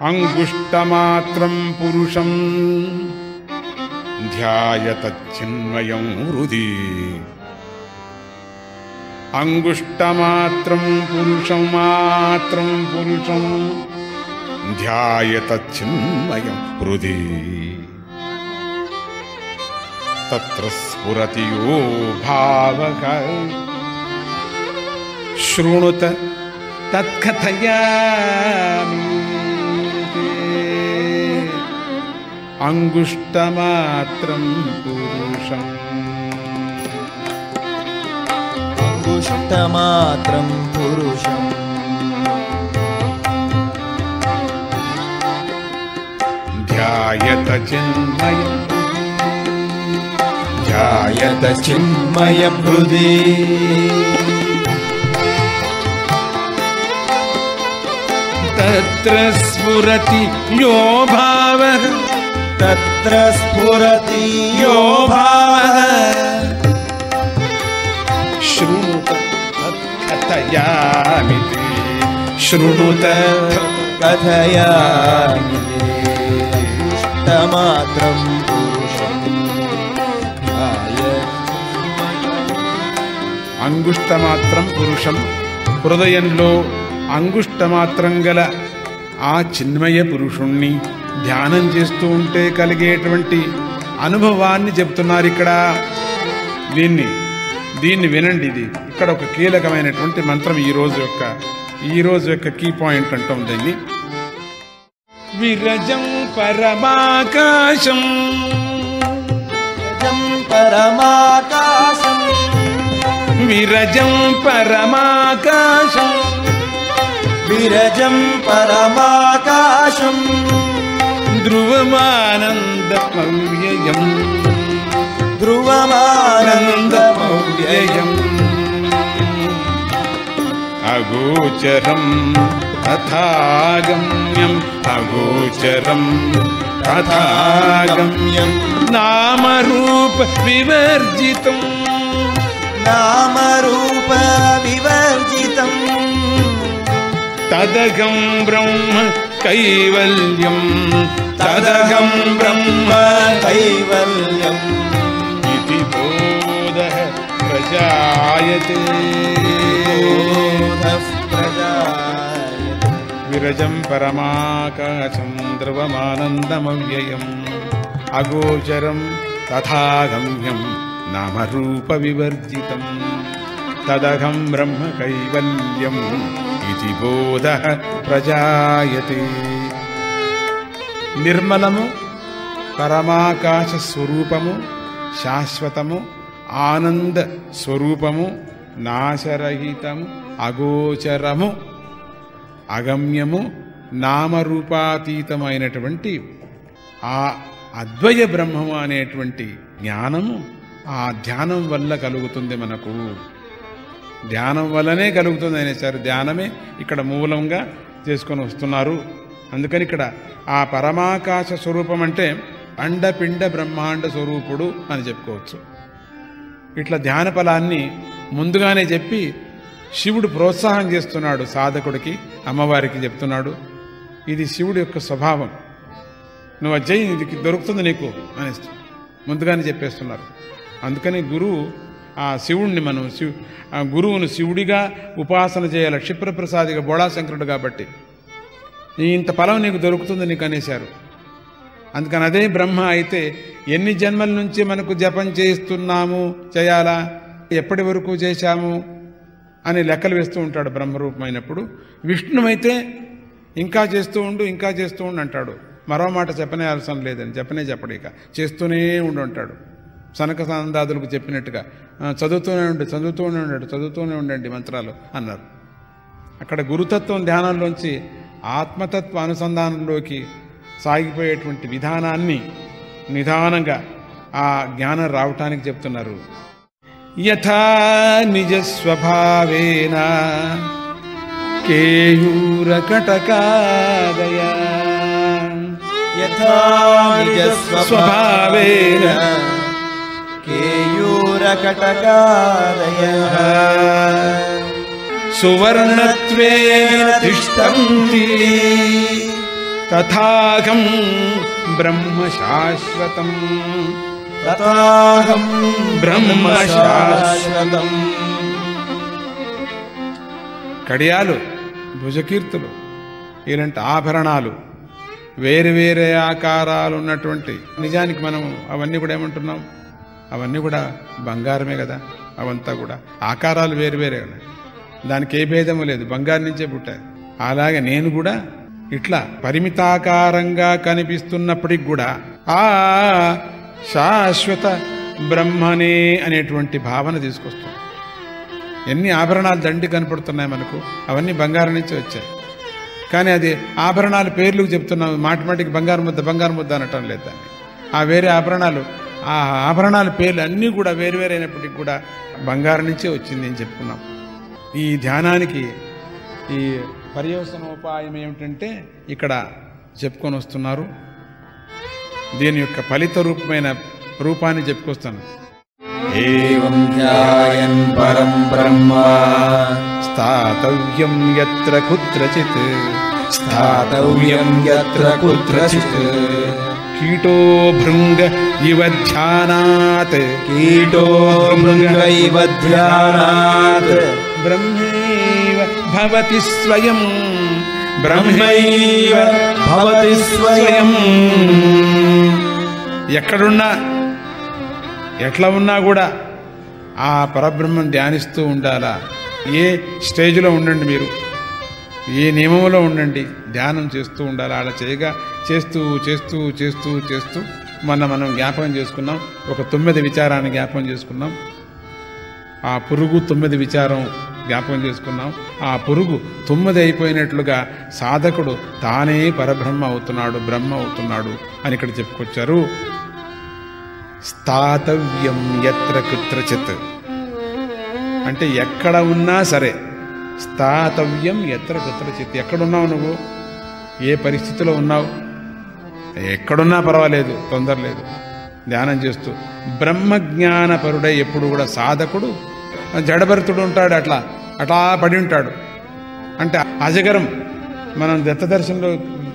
అంగుష్టమాత్రం పురుషం ధ్యాయతచ్చిన్మయం హృది అంగుష్టమాత్రం పురుషం మాత్రం పురుషం ధ్యాయతచ్చిన్మయం హృది తత్ర స్ఫురతి యో భావక శృణుత తత్కథయామి అంగుష్టమాత్రం పురుషం అంగుష్టమాత్రం పురుషం ధ్యాయత చిన్మయం ధ్యాయత చిన్మయం హృది తత్ర స్ఫురతి యో భావ తత్ర స్ఫురతి యో భావ శృణుత కథయామి శృణుత కథయామి అంగుష్టమాత్రం పురుషం ధ్యాయ అంగుష్టమాత్రం పురుషం హృదయంలో అంగుష్టమాత్రం గల ఆ చిన్మయ పురుషుణ్ణి ధ్యానం చేస్తూ ఉంటే కలిగేటువంటి అనుభవాన్ని చెప్తున్నారు ఇక్కడ దీన్ని దీన్ని వినండి ఇది ఇక్కడ ఒక కీలకమైనటువంటి మంత్రం ఈ రోజు యొక్క ఈ రోజు యొక్క కీ పాయింట్ అంటాం దీన్ని విరజం పరమాకాశం జం పరమాకాశం విరజం పరమాకాశం విరజం పరమాకాశం ధ్రువమానందమవ్యయం ధ్రువమానందమవ్యయం అగోచరం తథాగమ్యం అగోచరం తథాగమ్యం నామరూప వివర్జితం నామరూప వివర్జితం తదగం బ్రహ్మ కైవల్యం తదగం బ్రహ్మ కైవల్యం ఇది బోధ ప్రజాయతే బోధః ప్రజాయతే. విరజం పరమాకాశం ధ్రువమానందమవ్యయం అగోచరం తథాగమ్యం నామరూప వివర్జితం తదహం బ్రహ్మ కైవల్యం ఇది బోధ ప్రజాయతే నిర్మలము పరమాకాశ స్వరూపము శాశ్వతము ఆనంద స్వరూపము నాశరహితము అగోచరము అగమ్యము నామరూపాతీతమైనటువంటి ఆ అద్వయ బ్రహ్మము అనేటువంటి జ్ఞానము ఆ ధ్యానం వల్ల కలుగుతుంది మనకు ధ్యానం వల్లనే కలుగుతుంది అనేసారు ధ్యానమే ఇక్కడ మూలంగా చేసుకొని వస్తున్నారు అందుకని ఇక్కడ ఆ పరమాకాశ స్వరూపం అంటే అండపిండ బ్రహ్మాండ స్వరూపుడు అని చెప్పుకోవచ్చు ఇట్లా ధ్యాన ఫలాన్ని ముందుగానే చెప్పి శివుడు ప్రోత్సాహం చేస్తున్నాడు సాధకుడికి అమ్మవారికి చెప్తున్నాడు ఇది శివుడి యొక్క స్వభావం నువ్వు అజ్జయ్ ఇది దొరుకుతుంది నీకు అని ముందుగానే చెప్పేస్తున్నారు అందుకని గురువు ఆ శివుణ్ణి మనం శివు ఆ గురువును శివుడిగా ఉపాసన చేయాలి క్షిప్రప్రసాదిగా బోళాశంకరుడు కాబట్టి ఈ ఇంత ఫలం నీకు దొరుకుతుంది నీకు అనేశారు అందుకని అదే బ్రహ్మ అయితే ఎన్ని జన్మల నుంచి మనకు జపం చేస్తున్నాము చేయాలా ఎప్పటి వరకు చేశాము అని లెక్కలు వేస్తూ ఉంటాడు బ్రహ్మరూపమైనప్పుడు విష్ణువైతే ఇంకా చేస్తూ ఉండు ఇంకా చేస్తూ ఉండు అంటాడు మరో మాట చెప్పనే అవసరం లేదని చెప్పనే చెప్పడు ఇక చేస్తూనే ఉండు అంటాడు సనక సందాదులకు చెప్పినట్టుగా "ఆ, చదువుతూనే ఉండు చదువుతూనే ఉండండి చదువుతూనే ఉండండి మంత్రాలు అన్నారు అక్కడ గురుతత్వం ధ్యానంలోంచి ఆత్మతత్వ అనుసంధానంలోకి సాగిపోయేటువంటి విధానాన్ని నిదానంగా ఆ జ్ఞానం రావటానికి చెప్తున్నారు యథా నిజ స్వభావేన కేయూరకటకాదయ యథా నిజ స్వభావేన కేయూరకటకాదయ సువర్ణత్వేన తిష్టంతి తథాగం బ్రహ్మ శాశ్వతం తథాహం బ్రహ్మ శాశ్వతం కడియాలు భుజకీర్తులు ఇలాంటి ఆభరణాలు వేరు వేరే ఆకారాలు ఉన్నటువంటి నిజానికి మనం అవన్నీ కూడా ఏమంటున్నాం అవన్నీ కూడా బంగారమే కదా అవంతా కూడా ఆకారాలు వేరు వేరే ఉన్నాయి దానికి ఏ భేదము లేదు బంగారం నుంచే పుట్టారు అలాగే నేను కూడా ఇట్లా పరిమితాకారంగా కనిపిస్తున్నప్పటికి కూడా ఆ శాశ్వత బ్రహ్మనే అనేటువంటి భావన తీసుకొస్తుంది ఎన్ని ఆభరణాలు దండి కనపడుతున్నాయి మనకు అవన్నీ బంగారం నుంచి వచ్చాయి కానీ అది ఆభరణాల పేర్లు చెప్తున్నాం మాటిమాటికి బంగారు ముద్ద బంగారు ముద్ద అనటం లేదు దాన్ని ఆ వేరే ఆభరణాలు ఆ ఆభరణాల పేర్లు అన్నీ కూడా వేరు వేరు అయినప్పటికీ కూడా బంగారం నుంచే వచ్చింది అని చెప్పుకున్నాం ఈ ధ్యానానికి ఈ పర్యవసనోపాయం ఏమిటంటే ఇక్కడ చెప్పుకొని వస్తున్నారు దీని యొక్క ఫలిత రూపమైన రూపాన్ని చెప్పుకొస్తాను ఏం ధ్యాయన్ పరం బ్రహ్మ స్థాతవ్యం యత్ర కుత్రచిత్ స్థాతవ్యం యత్ర కుత్రచిత్ కీటో భృంగ ఇవ ధ్యానాత్ కీటో మృగైవ ధ్యానాత్ బ్రహ్మైవ భవతి స్వయం బ్రహ్మైవ భవతి స్వయం ఎక్కడున్నా ఎట్లా ఉన్నా కూడా ఆ పరబ్రహ్మం ధ్యానిస్తూ ఉండాలా ఏ స్టేజ్లో ఉండండి మీరు ఏ నియమంలో ఉండండి ధ్యానం చేస్తూ ఉండాలి అలా చేయగా చేస్తూ చేస్తూ చేస్తూ చేస్తూ మొన్న మనం జ్ఞాపకం చేసుకున్నాం ఒక తొమ్మిది విచారాన్ని జ్ఞాపకం చేసుకున్నాం ఆ పురుగు తొమ్మిది విచారం జ్ఞాపకం చేసుకున్నాం ఆ పురుగు తొమ్మిది అయిపోయినట్లుగా సాధకుడు తానే పరబ్రహ్మ అవుతున్నాడు బ్రహ్మ అవుతున్నాడు అని ఇక్కడ చెప్పుకొచ్చారు స్థాతవ్యం ఎత్ర కుత్రచిత్ అంటే ఎక్కడ ఉన్నా సరే స్థాతవ్యం ఎత్ర కుత్రచిత్ ఎక్కడున్నావు నువ్వు ఏ పరిస్థితిలో ఉన్నావు ఎక్కడున్నా పర్వాలేదు తొందర లేదు ధ్యానం చేస్తూ బ్రహ్మజ్ఞానపరుడై ఎప్పుడు కూడా సాధకుడు జడభరతుడు ఉంటాడు అట్లా అట్లా పడి ఉంటాడు అంటే అజగరం మనం దత్తదర్శనంలో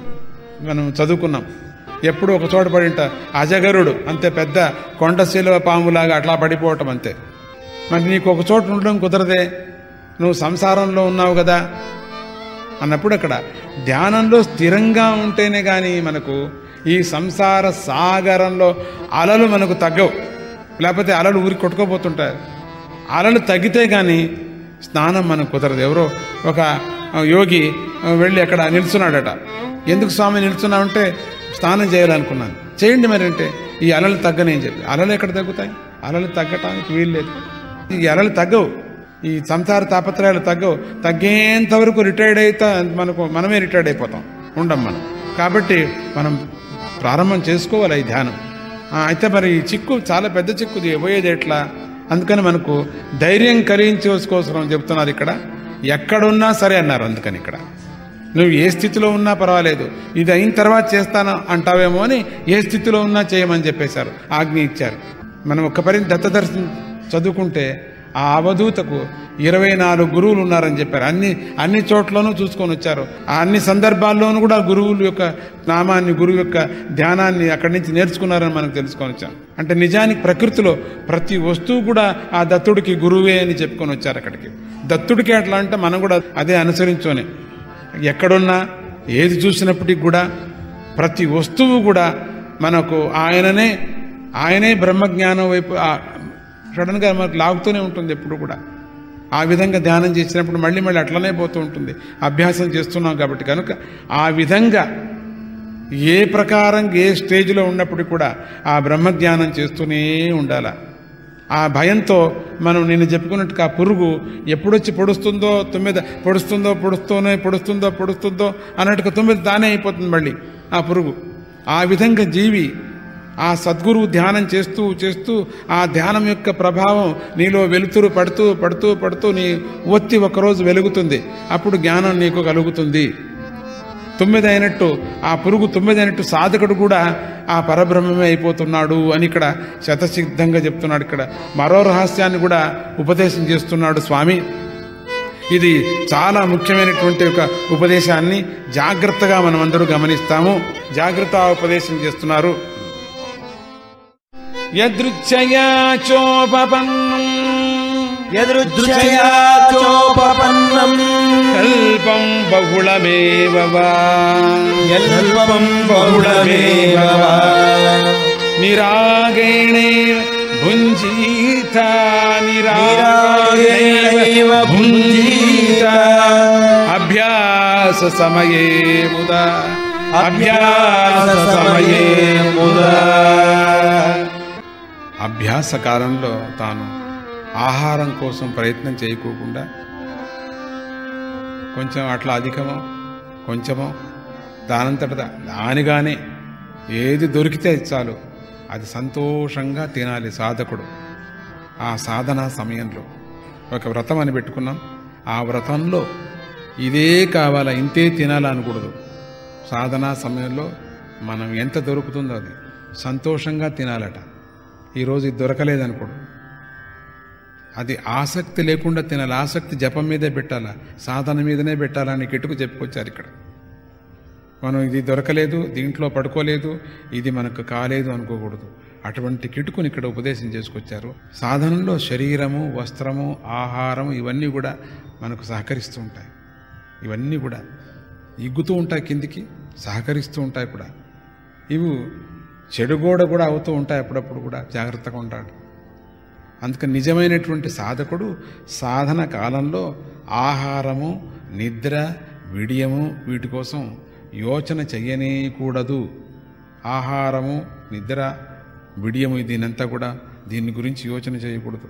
మనం చదువుకున్నాం ఎప్పుడు ఒక చోట పడి ఉంటా అజగరుడు అంతే పెద్ద కొండశీల పాములాగా అట్లా పడిపోవటం అంతే మరి నీకు ఒక చోట ఉండడం కుదరదే నువ్వు సంసారంలో ఉన్నావు కదా అన్నప్పుడు అక్కడ ధ్యానంలో స్థిరంగా ఉంటేనే కానీ మనకు ఈ సంసార సాగరంలో అలలు మనకు తగ్గవు లేకపోతే అలలు ఊరి కొట్టుకోపోతుంటాయి అలలు తగ్గితే కానీ స్నానం మనకు కుదరదు ఎవరో ఒక యోగి వెళ్ళి అక్కడ నిల్చున్నాడట ఎందుకు స్వామి నిల్చున్నామంటే స్నానం చేయాలనుకున్నాను చేయండి మరి అంటే ఈ అలలు తగ్గనేం చెప్పి అలలు ఎక్కడ తగ్గుతాయి అలలు తగ్గటానికి వీలు లేదు ఈ అలలు తగ్గవు ఈ సంసార తాపత్రయాలు తగ్గవు తగ్గేంత వరకు రిటైర్డ్ అయితే మనకు మనమే రిటైర్డ్ అయిపోతాం ఉండం మనం కాబట్టి మనం ప్రారంభం చేసుకోవాలి ఈ ధ్యానం ఆ, అయితే మరి ఈ చిక్కు చాలా పెద్ద చిక్కు ఇది పోయేది ఎట్లా అందుకని మనకు ధైర్యం కలిగించుకోసం చెప్తున్నారు ఇక్కడ ఎక్కడున్నా సరే అన్నారు అందుకని ఇక్కడ నువ్వు ఏ స్థితిలో ఉన్నా పర్వాలేదు ఇది అయిన తర్వాత చేస్తాను అంటావేమో అని ఏ స్థితిలో ఉన్నా చేయమని చెప్పేశారు ఆజ్ఞ ఇచ్చారు మనం ఒక్క పరి దత్తదర్శనం చదువుకుంటే ఆ అవధూతకు ఇరవై నాలుగు గురువులు ఉన్నారని చెప్పారు అన్ని అన్ని చోట్లనూ చూసుకొని వచ్చారు ఆ అన్ని సందర్భాల్లోనూ కూడా గురువుల యొక్క నామాన్ని గురువు యొక్క ధ్యానాన్ని అక్కడి నుంచి నేర్చుకున్నారని మనకు తెలుసుకొని వచ్చాం అంటే నిజానికి ప్రకృతిలో ప్రతి వస్తువు కూడా ఆ దత్తుడికి గురువే అని చెప్పుకొని వచ్చారు అక్కడికి దత్తుడికి అట్లా అంటే మనం కూడా అదే అనుసరించుకొని ఎక్కడున్నా ఏది చూసినప్పటికి కూడా ప్రతి వస్తువు కూడా మనకు ఆయననే ఆయనే బ్రహ్మజ్ఞానం వైపు ఆ- సడన్గా మనకు లాగుతూనే ఉంటుంది ఎప్పుడు కూడా ఆ విధంగా ధ్యానం చేసినప్పుడు మళ్ళీ మళ్ళీ అట్లనే పోతూ ఉంటుంది అభ్యాసం చేస్తున్నాం కాబట్టి కనుక ఆ విధంగా ఏ ప్రకారం ఏ స్టేజ్లో ఉన్నప్పటికీ కూడా ఆ బ్రహ్మజ్ఞానం చేస్తూనే ఉండాల ఆ భయంతో మనం నిన్ను చెప్పుకున్నట్టుగా ఆ పురుగు ఎప్పుడొచ్చి పొడుస్తుందో తొమ్మిది పొడుస్తుందో పొడుస్తూనే పొడుస్తుందో పొడుస్తుందో అన్నట్టుగా తొమ్మిది తానే అయిపోతుంది మళ్ళీ ఆ పురుగు ఆ విధంగా జీవి ఆ సద్గురువు ధ్యానం చేస్తూ చేస్తూ ఆ ధ్యానం యొక్క ప్రభావం నీలో వెలుతురు పడుతూ పడుతూ పడుతూ నీ ఒత్తి ఒకరోజు వెలుగుతుంది అప్పుడు జ్ఞానం నీకు కలుగుతుంది తొమ్మిది అయినట్టు ఆ పురుగు తొమ్మిది అయినట్టు సాధకుడు కూడా ఆ పరబ్రహ్మమే అయిపోతున్నాడు అని ఇక్కడ శతసిద్ధంగా చెప్తున్నాడు ఇక్కడ మరో రహస్యాన్ని కూడా ఉపదేశం చేస్తున్నాడు స్వామి ఇది చాలా ముఖ్యమైనటువంటి ఒక ఉపదేశాన్ని జాగ్రత్తగా మనం అందరూ గమనిస్తాము జాగ్రత్త ఉపదేశం చేస్తున్నారు యదృచ్ఛయా చోపపన్నం యదృచ్ఛయా చోపపన్నం కల్పం బహుళమేవ వా. యల్పం బహుళమేవ వా. నిరాగేణే భుంజీత నిరాగేణైవ నిరాగేణైవ భుంజీత. అభ్యాస సమయే ముదా అభ్యాస సమయే ముదా. అభ్యాస కాలంలో తాను ఆహారం కోసం ప్రయత్నం చేయకోకుండా కొంచెం అట్లా అధికమో కొంచెమో దానంతట దా- దానిగానే ఏది దొరికితే అది చాలు అది సంతోషంగా తినాలి సాధకుడు ఆ సాధన సమయంలో ఒక వ్రతం అని పెట్టుకున్నాం ఆ వ్రతంలో ఇదే కావాలా ఇంతే తినాలా అనకూడదు సాధనా సమయంలో మనం ఎంత దొరుకుతుందో అది సంతోషంగా తినాలట ఈరోజు ఇది దొరకలేదనుకోడు అది ఆసక్తి లేకుండా తినాలి ఆసక్తి జపం మీదే పెట్టాలా సాధన మీదనే పెట్టాలని కిటుకు చెప్పుకొచ్చారు ఇక్కడ మనం ఇది దొరకలేదు దీంట్లో పడుకోలేదు ఇది మనకు కాలేదు అనుకోకూడదు అటువంటి కిటుకుని ఇక్కడ ఉపదేశం చేసుకొచ్చారు సాధనలో శరీరము వస్త్రము ఆహారం ఇవన్నీ కూడా మనకు సహకరిస్తూ ఉంటాయి ఇవన్నీ కూడా ఇగ్గుతూ ఉంటాయి కిందికి సహకరిస్తూ ఉంటాయి కూడా ఇవి చెడుగోడ కూడా అవుతూ ఉంటాయి అప్పుడప్పుడు కూడా జాగ్రత్తగా ఉంటాడు అందుకని నిజమైనటువంటి సాధకుడు సాధన కాలంలో ఆహారము నిద్ర విడియము వీటి కోసం యోచన చెయ్యనేకూడదు ఆహారము నిద్ర విడియము దీనంతా కూడా దీని గురించి యోచన చేయకూడదు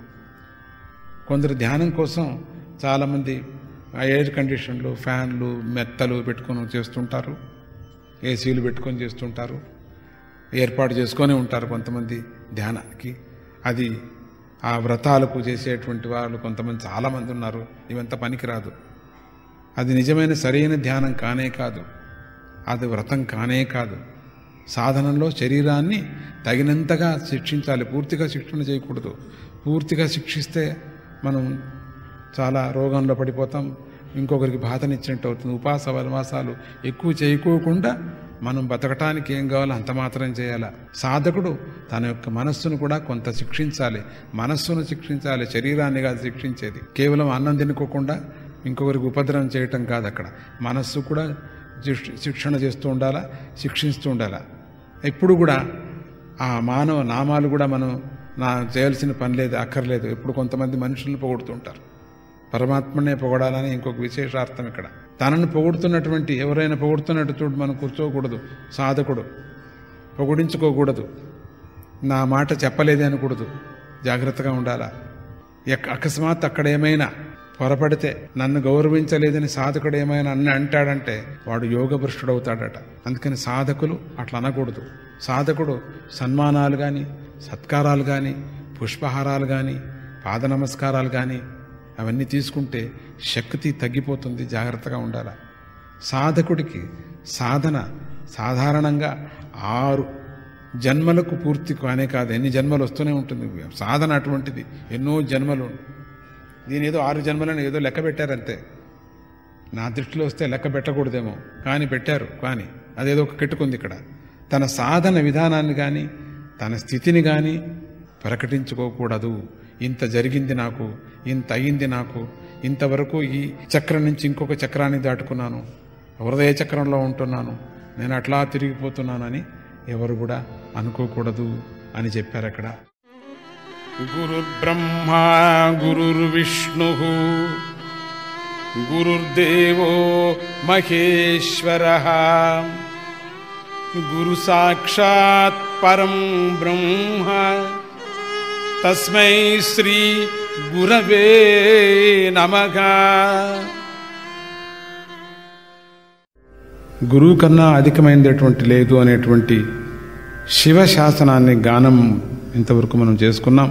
కొందరు ధ్యానం కోసం చాలామంది ఆ ఎయిర్ కండిషన్లు ఫ్యాన్లు మెత్తలు పెట్టుకొని చేస్తుంటారు ఏసీలు పెట్టుకొని చేస్తుంటారు ఏర్పాటు చేసుకొని ఉంటారు కొంతమంది ధ్యానానికి అది ఆ వ్రతాలకు చేసేటువంటి వాళ్ళు కొంతమంది చాలామంది ఉన్నారు ఇవంతా పనికిరాదు అది నిజమైన సరైన ధ్యానం కానే కాదు అది వ్రతం కానే కాదు సాధనంలో శరీరాన్ని తగినంతగా శిక్షించాలి పూర్తిగా శిక్షణ చేయకూడదు పూర్తిగా శిక్షిస్తే మనం చాలా రోగంలో పడిపోతాం ఇంకొకరికి బాధనిచ్చినట్టు అవుతుంది ఉపాస వనవాసాలు ఎక్కువ చేయకోకుండా మనం బతకటానికి ఏం కావాలో అంత మాత్రం చేయాల సాధకుడు తన యొక్క మనస్సును కూడా కొంత శిక్షించాలి మనస్సును శిక్షించాలి శరీరాన్ని కాదు శిక్షించేది కేవలం అన్నం తినుకోకుండా ఇంకొకరికి ఉపద్రవం చేయటం కాదు అక్కడ మనస్సు కూడా శిక్ష- శిక్షణ చేస్తూ ఉండాలా శిక్షిస్తూ ఉండాలా ఎప్పుడు కూడా ఆ మానవ నామాలు కూడా మనం నా చేయాల్సిన పని లేదు అక్కర్లేదు ఎప్పుడు కొంతమంది మనుషులను పొగుడుతుంటారు పరమాత్మనే పొగడాలని ఇంకొక విశేషార్థం ఇక్కడ తనను పొగుడుతున్నటువంటి ఎవరైనా పొగుడుతున్నట్టు చూడు మనం కూర్చోకూడదు సాధకుడు పొగుడించుకోకూడదు నా మాట చెప్పలేదే అనకూడదు జాగ్రత్తగా ఉండాలా ఎక్- అకస్మాత్ అక్కడ ఏమైనా పొరపడితే నన్ను గౌరవించలేదని సాధకుడు ఏమైనా అన్న అంటాడంటే వాడు యోగభ్రష్టుడు అవుతాడట అందుకని సాధకులు అట్లా అనకూడదు సాధకుడు సన్మానాలు కానీ సత్కారాలు కానీ పుష్పహారాలు కానీ పాద నమస్కారాలు కానీ అవన్నీ తీసుకుంటే శక్తి తగ్గిపోతుంది జాగ్రత్తగా ఉండాలి సాధకుడికి సాధన సాధారణంగా ఆరు జన్మలకు పూర్తి కానే కాదు ఎన్ని జన్మలు వస్తూనే ఉంటుంది సాధన అటువంటిది ఎన్నో జన్మలు దీని ఏదో ఆరు జన్మలను ఏదో లెక్క పెట్టారంతే నా దృష్టిలో వస్తే లెక్క పెట్టకూడదేమో కానీ పెట్టారు కానీ అదేదో ఒక కెట్టుకుంది ఇక్కడ తన సాధన విధానాన్ని కానీ తన స్థితిని కానీ ప్రకటించుకోకూడదు ఇంత జరిగింది నాకు ఇంత అయింది నాకు ఇంతవరకు ఈ చక్రం నుంచి ఇంకొక చక్రాన్ని దాటుకున్నాను హృదయ చక్రంలో ఉంటున్నాను నేను అట్లా తిరిగిపోతున్నానని ఎవరు కూడా అనుకోకూడదు అని చెప్పారు అక్కడ గురుర్బ్రహ్మా గురుర్విష్ణు గురుర్దేవో మహేశ్వర గురు సాక్షాత్ పరం బ్రహ్మ తస్మై శ్రీ గురవే నమగా గురువు కన్నా అధికమైనటువంటి లేదు అనేటువంటి శివ శాసనాన్ని గానం ఇంతవరకు మనం చేసుకున్నాం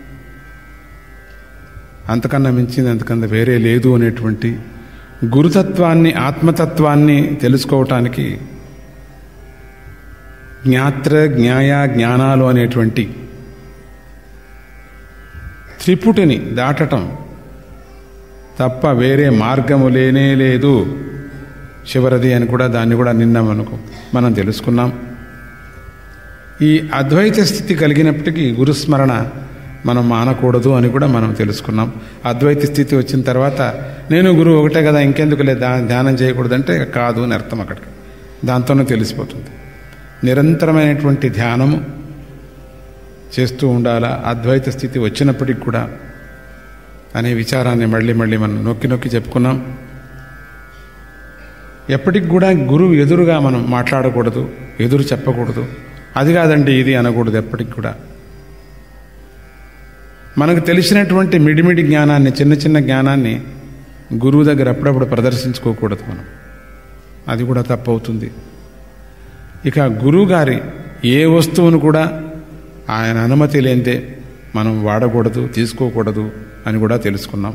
అంతకన్నా మించింది అంతకన్నా వేరే లేదు అనేటువంటి గురుతత్వాన్ని ఆత్మతత్వాన్ని తెలుసుకోవటానికి జ్ఞాత్ర జ్ఞాయ జ్ఞానాలు అనేటువంటి త్రిపుటిని దాటటం తప్ప వేరే మార్గము లేనే లేదు చివరిది అని కూడా దాన్ని కూడా నిన్న మనకు మనం తెలుసుకున్నాం ఈ అద్వైత స్థితి కలిగినప్పటికీ గురుస్మరణ మనం మానకూడదు అని కూడా మనం తెలుసుకున్నాం అద్వైత స్థితి వచ్చిన తర్వాత నేను గురువు ఒకటే కదా ఇంకెందుకు లేదు ధ్యానం చేయకూడదంటే కాదు అని అర్థం అక్కడికి దాంతోనే తెలిసిపోతుంది నిరంతరమైనటువంటి ధ్యానము చేస్తూ ఉండాలా అద్వైత స్థితి వచ్చినప్పటికి కూడా అనే విచారాన్ని మళ్ళీ మళ్ళీ మనం నొక్కి నొక్కి చెప్పుకున్నాం ఎప్పటికి కూడా గురువు ఎదురుగా మనం మాట్లాడకూడదు ఎదురు చెప్పకూడదు అది కాదండి ఇది అనకూడదు ఎప్పటికి కూడా మనకు తెలిసినటువంటి మిడిమిడి జ్ఞానాన్ని చిన్న చిన్న జ్ఞానాన్ని గురువు దగ్గర అప్పుడప్పుడు ప్రదర్శించుకోకూడదు మనం అది కూడా తప్పవుతుంది ఇక గురువు గారి ఏ వస్తువును కూడా ఆయన అనుమతి లేనిదే మనం వాడకూడదు తీసుకోకూడదు అని కూడా తెలుసుకున్నాం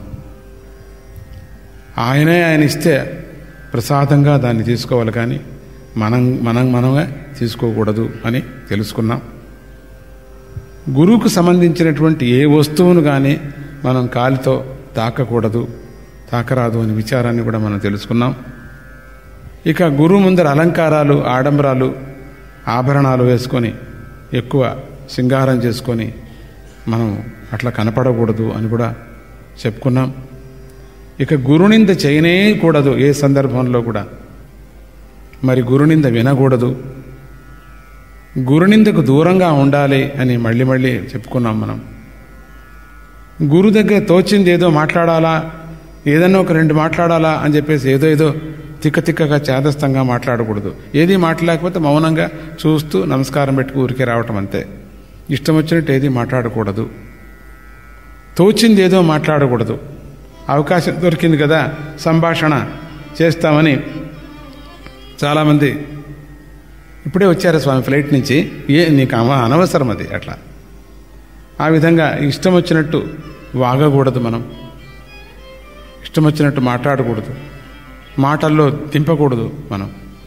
ఆయనే ఆయన ఇస్తే ప్రసాదంగా దాన్ని తీసుకోవాలి కానీ మనం మనం మనమే తీసుకోకూడదు అని తెలుసుకున్నాం గురువుకు సంబంధించినటువంటి ఏ వస్తువును కానీ మనం కాలితో తాకకూడదు తాకరాదు అని విచారాన్ని కూడా మనం తెలుసుకున్నాం ఇక గురువు ముందర అలంకారాలు ఆడంబరాలు ఆభరణాలు వేసుకొని ఎక్కువ సింగారం చేసుకొని మనం అట్లా కనపడకూడదు అని కూడా చెప్పుకున్నాం ఇక గురునింద చేయనే కూడదు ఏ సందర్భంలో కూడా మరి గురునింద వినకూడదు గురునిందకు దూరంగా ఉండాలి అని మళ్ళీ మళ్ళీ చెప్పుకున్నాం మనం గురు దగ్గర తోచింది ఏదో మాట్లాడాలా ఏదన్నా ఒక రెండు మాట్లాడాలా అని చెప్పేసి ఏదో ఏదో తిక్క తిక్కగా చేదస్తంగా మాట్లాడకూడదు ఏది మాట్లాడకపోతే మౌనంగా చూస్తూ నమస్కారం పెట్టుకు ఊరికే రావటం అంతే ఇష్టం వచ్చినట్టు ఏది మాట్లాడకూడదు తోచింది ఏదో మాట్లాడకూడదు అవకాశం దొరికింది కదా సంభాషణ చేస్తామని చాలామంది ఇప్పుడే వచ్చారు స్వామి ఫ్లైట్ నుంచి ఏ నీకు అమ అనవసరం అది అట్లా ఆ విధంగా ఇష్టం వచ్చినట్టు వాగకూడదు మనం ఇష్టం వచ్చినట్టు మాట్లాడకూడదు మాటల్లో దింపకూడదు మనం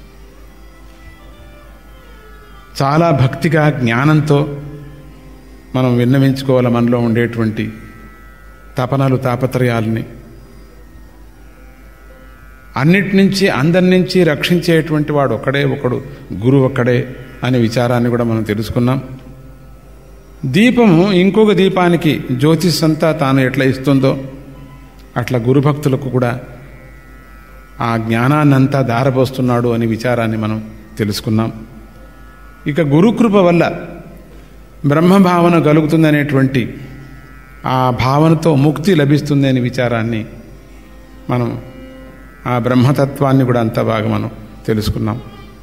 చాలా భక్తిగా జ్ఞానంతో మనం విన్నవించుకోవాలి మనలో ఉండేటువంటి తపనలు తాపత్రయాలని అన్నిటి నుంచి అందరి నుంచి రక్షించేటువంటి వాడు ఒక్కడే ఒకడు గురువు ఒక్కడే అనే విచారాన్ని కూడా మనం తెలుసుకున్నాం దీపము ఇంకొక దీపానికి జ్యోతిష్ అంతా తాను ఎట్లా ఇస్తుందో అట్లా గురుభక్తులకు కూడా ఆ జ్ఞానాన్నంతా దారపోస్తున్నాడు అనే విచారాన్ని మనం తెలుసుకున్నాం ఇక గురుకృప వల్ల బ్రహ్మభావన కలుగుతుందనేటువంటి ఆ భావనతో ముక్తి లభిస్తుంది అనే విచారాన్ని మనం ఆ బ్రహ్మతత్వాన్ని కూడా అంత బాగా మనం తెలుసుకున్నాం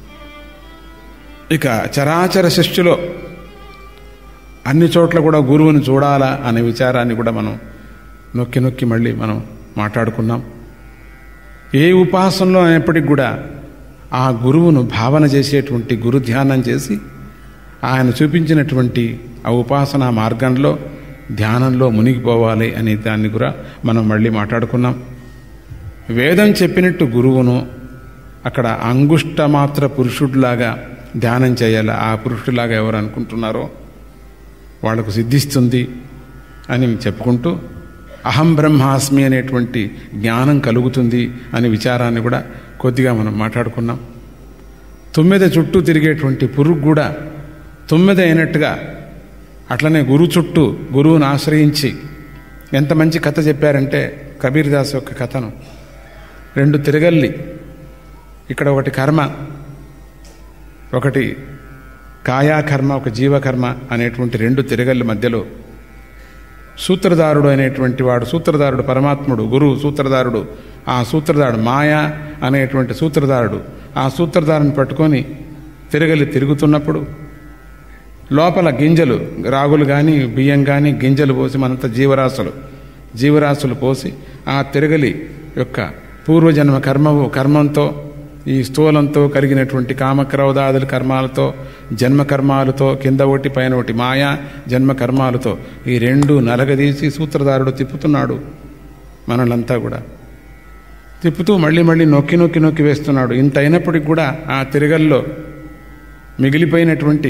ఇక చరాచర సృష్టిలో అన్ని చోట్ల కూడా గురువుని చూడాలా అనే విచారాన్ని కూడా మనం నొక్కి నొక్కి మళ్ళీ మనం మాట్లాడుకున్నాం ఏ ఉపాసనలో అయినప్పటికి కూడా ఆ గురువును భావన చేసేటువంటి గురు ధ్యానం చేసి ఆయన చూపించినటువంటి ఆ ఉపాసన మార్గంలో ధ్యానంలో మునిగిపోవాలి అనే దాన్ని కూడా మనం మళ్ళీ మాట్లాడుకున్నాం వేదం చెప్పినట్టు గురువును అక్కడ అంగుష్ట మాత్ర పురుషుడిలాగా ధ్యానం చేయాలి ఆ పురుషుడిలాగా ఎవరు అనుకుంటున్నారో వాళ్లకు సిద్ధిస్తుంది అని చెప్పుకుంటూ అహం బ్రహ్మాస్మి అనేటువంటి జ్ఞానం కలుగుతుంది అనే విచారాన్ని కూడా కొద్దిగా మనం మాట్లాడుకున్నాం తొమ్మిది చుట్టూ తిరిగేటువంటి పురుగు కూడా తొమ్మిది అయినట్టుగా అట్లనే గురు చుట్టూ గురువును ఆశ్రయించి ఎంత మంచి కథ చెప్పారంటే కబీర్ దాస్ యొక్క కథను రెండు తిరగల్లి ఇక్కడ ఒకటి కర్మ ఒకటి కాయాకర్మ ఒక జీవకర్మ అనేటువంటి రెండు తిరగల్లి మధ్యలో సూత్రధారుడు అనేటువంటి వాడు సూత్రధారుడు పరమాత్ముడు గురువు సూత్రధారుడు ఆ సూత్రధారుడు మాయా అనేటువంటి సూత్రధారుడు ఆ సూత్రధారుని పట్టుకొని తిరగలి తిరుగుతున్నప్పుడు లోపల గింజలు రాగులు కానీ బియ్యం కానీ గింజలు పోసి మనంత జీవరాశులు జీవరాశులు పోసి ఆ తిరగలి యొక్క పూర్వజన్మ కర్మవు కర్మంతో ఈ స్థూలంతో కలిగినటువంటి కామక్రౌదాదుల కర్మాలతో జన్మ కర్మాలతో కింద ఒకటి పైన ఒకటి మాయా జన్మ కర్మాలతో ఈ రెండు నలగదీసి సూత్రధారుడు తిప్పుతున్నాడు మనలంతా కూడా తిప్పుతూ మళ్ళీ మళ్ళీ నొక్కి నొక్కి నొక్కి వేస్తున్నాడు ఇంత అయినప్పటికి కూడా ఆ తిరగల్లో మిగిలిపోయినటువంటి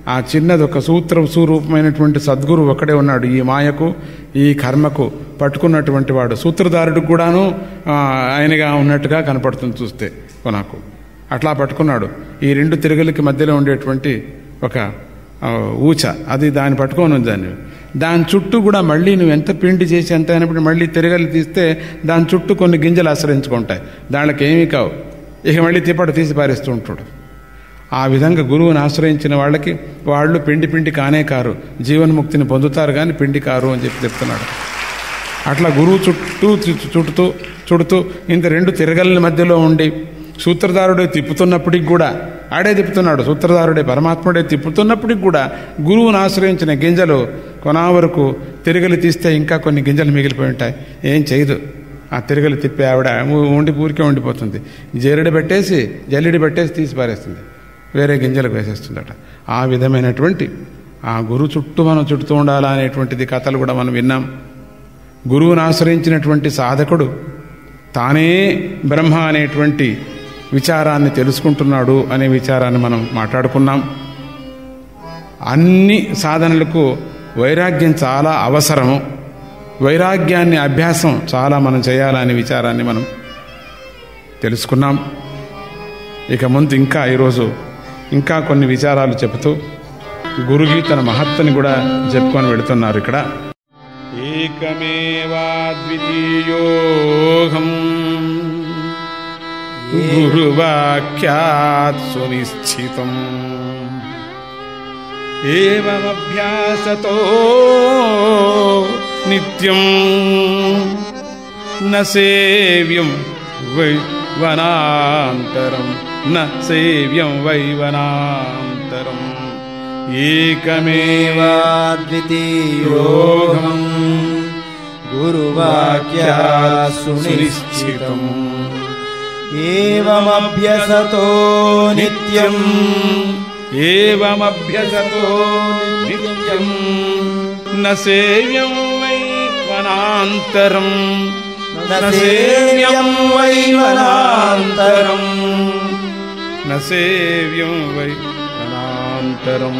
ఆ చిన్నది ఒక సూత్ర స్వరూపమైనటువంటి సద్గురు ఒక్కడే ఉన్నాడు ఈ మాయకు ఈ కర్మకు పట్టుకున్నటువంటి వాడు సూత్రధారుడికి కూడాను ఆ, ఆయనగా ఉన్నట్టుగా కనపడుతుంది చూస్తే నాకు అట్లా పట్టుకున్నాడు ఈ రెండు తిరగలకి మధ్యలో ఉండేటువంటి ఒక ఆ, ఊచ అది దాన్ని పట్టుకొని ఉంది దాన్ని దాని చుట్టూ కూడా మళ్ళీ నువ్వు ఎంత పిండి చేసి ఎంత అయినప్పుడు మళ్ళీ తిరగలి తీస్తే దాని చుట్టూ కొన్ని గింజలు ఆశ్రయించుకుంటాయి దానికి ఏమీ కావు ఇక మళ్ళీ తిప్పటి తీసి పారేస్తూ ఉంటాడు ఆ విధంగా గురువుని ఆశ్రయించిన వాళ్ళకి వాళ్ళు పిండి పిండి కానే కారు జీవన్ముక్తిని పొందుతారు కానీ పిండి కారు అని చెప్పి చెప్తున్నాడు అట్లా గురువు చుట్టూ చు- చుడుతూ చుడుతూ ఇంత రెండు తిరగల మధ్యలో ఉండి సూత్రధారుడే తిప్పుతున్నప్పటికి కూడా ఆడే తిప్పుతున్నాడు సూత్రధారుడే పరమాత్ముడే తిప్పుతున్నప్పటికి కూడా గురువును ఆశ్రయించిన గింజలు కొనా వరకు తిరగలి తీస్తే ఇంకా కొన్ని గింజలు మిగిలిపోయి ఉంటాయి ఏం చేయదు ఆ తిరగలి తిప్పి ఆవిడ ఉ- ఉండి ఊరికే ఉండిపోతుంది జల్లెడి పెట్టేసి జల్లెడి పెట్టేసి తీసి పారేస్తుంది వేరే గింజలకు వేసేస్తుందట ఆ విధమైనటువంటి ఆ గురు చుట్టూ మనం చుట్టూ ఉండాలా అనేటువంటిది కథలు కూడా మనం విన్నాం గురువును ఆశ్రయించినటువంటి సాధకుడు తానే బ్రహ్మ అనేటువంటి విచారాన్ని తెలుసుకుంటున్నాడు అనే విచారాన్ని మనం మాట్లాడుకున్నాం అన్ని సాధనలకు వైరాగ్యం చాలా అవసరము వైరాగ్యాన్ని అభ్యాసం చాలా మనం చేయాలనే విచారాన్ని మనం తెలుసుకున్నాం ఇక ముందు ఇంకా ఈరోజు ఇంకా కొన్ని విచారాలు చెబుతూ గురుగి తన మహత్తుని కూడా చెప్పుకొని వెళుతున్నారు ఇక్కడ ఏకమేవాద్వితీయోహం గురువాక్యాత్ సునిశ్చితం ఏమభ్యాసతో నిత్యం న సేవ్యం వై వనాంతరం న సేవ్యం వై వనాంతరం ఏకమేవ ద్వితీయోగం గురువాక్యా సునిశ్చితం ఏమభ్యసతో నిత్యం ఏమభ్యసతో నిత్యం న సేవ్యం వై వనాంతరం న సేవ్యం వై వనాంతరం న సేవ్యం వై వనాంతరం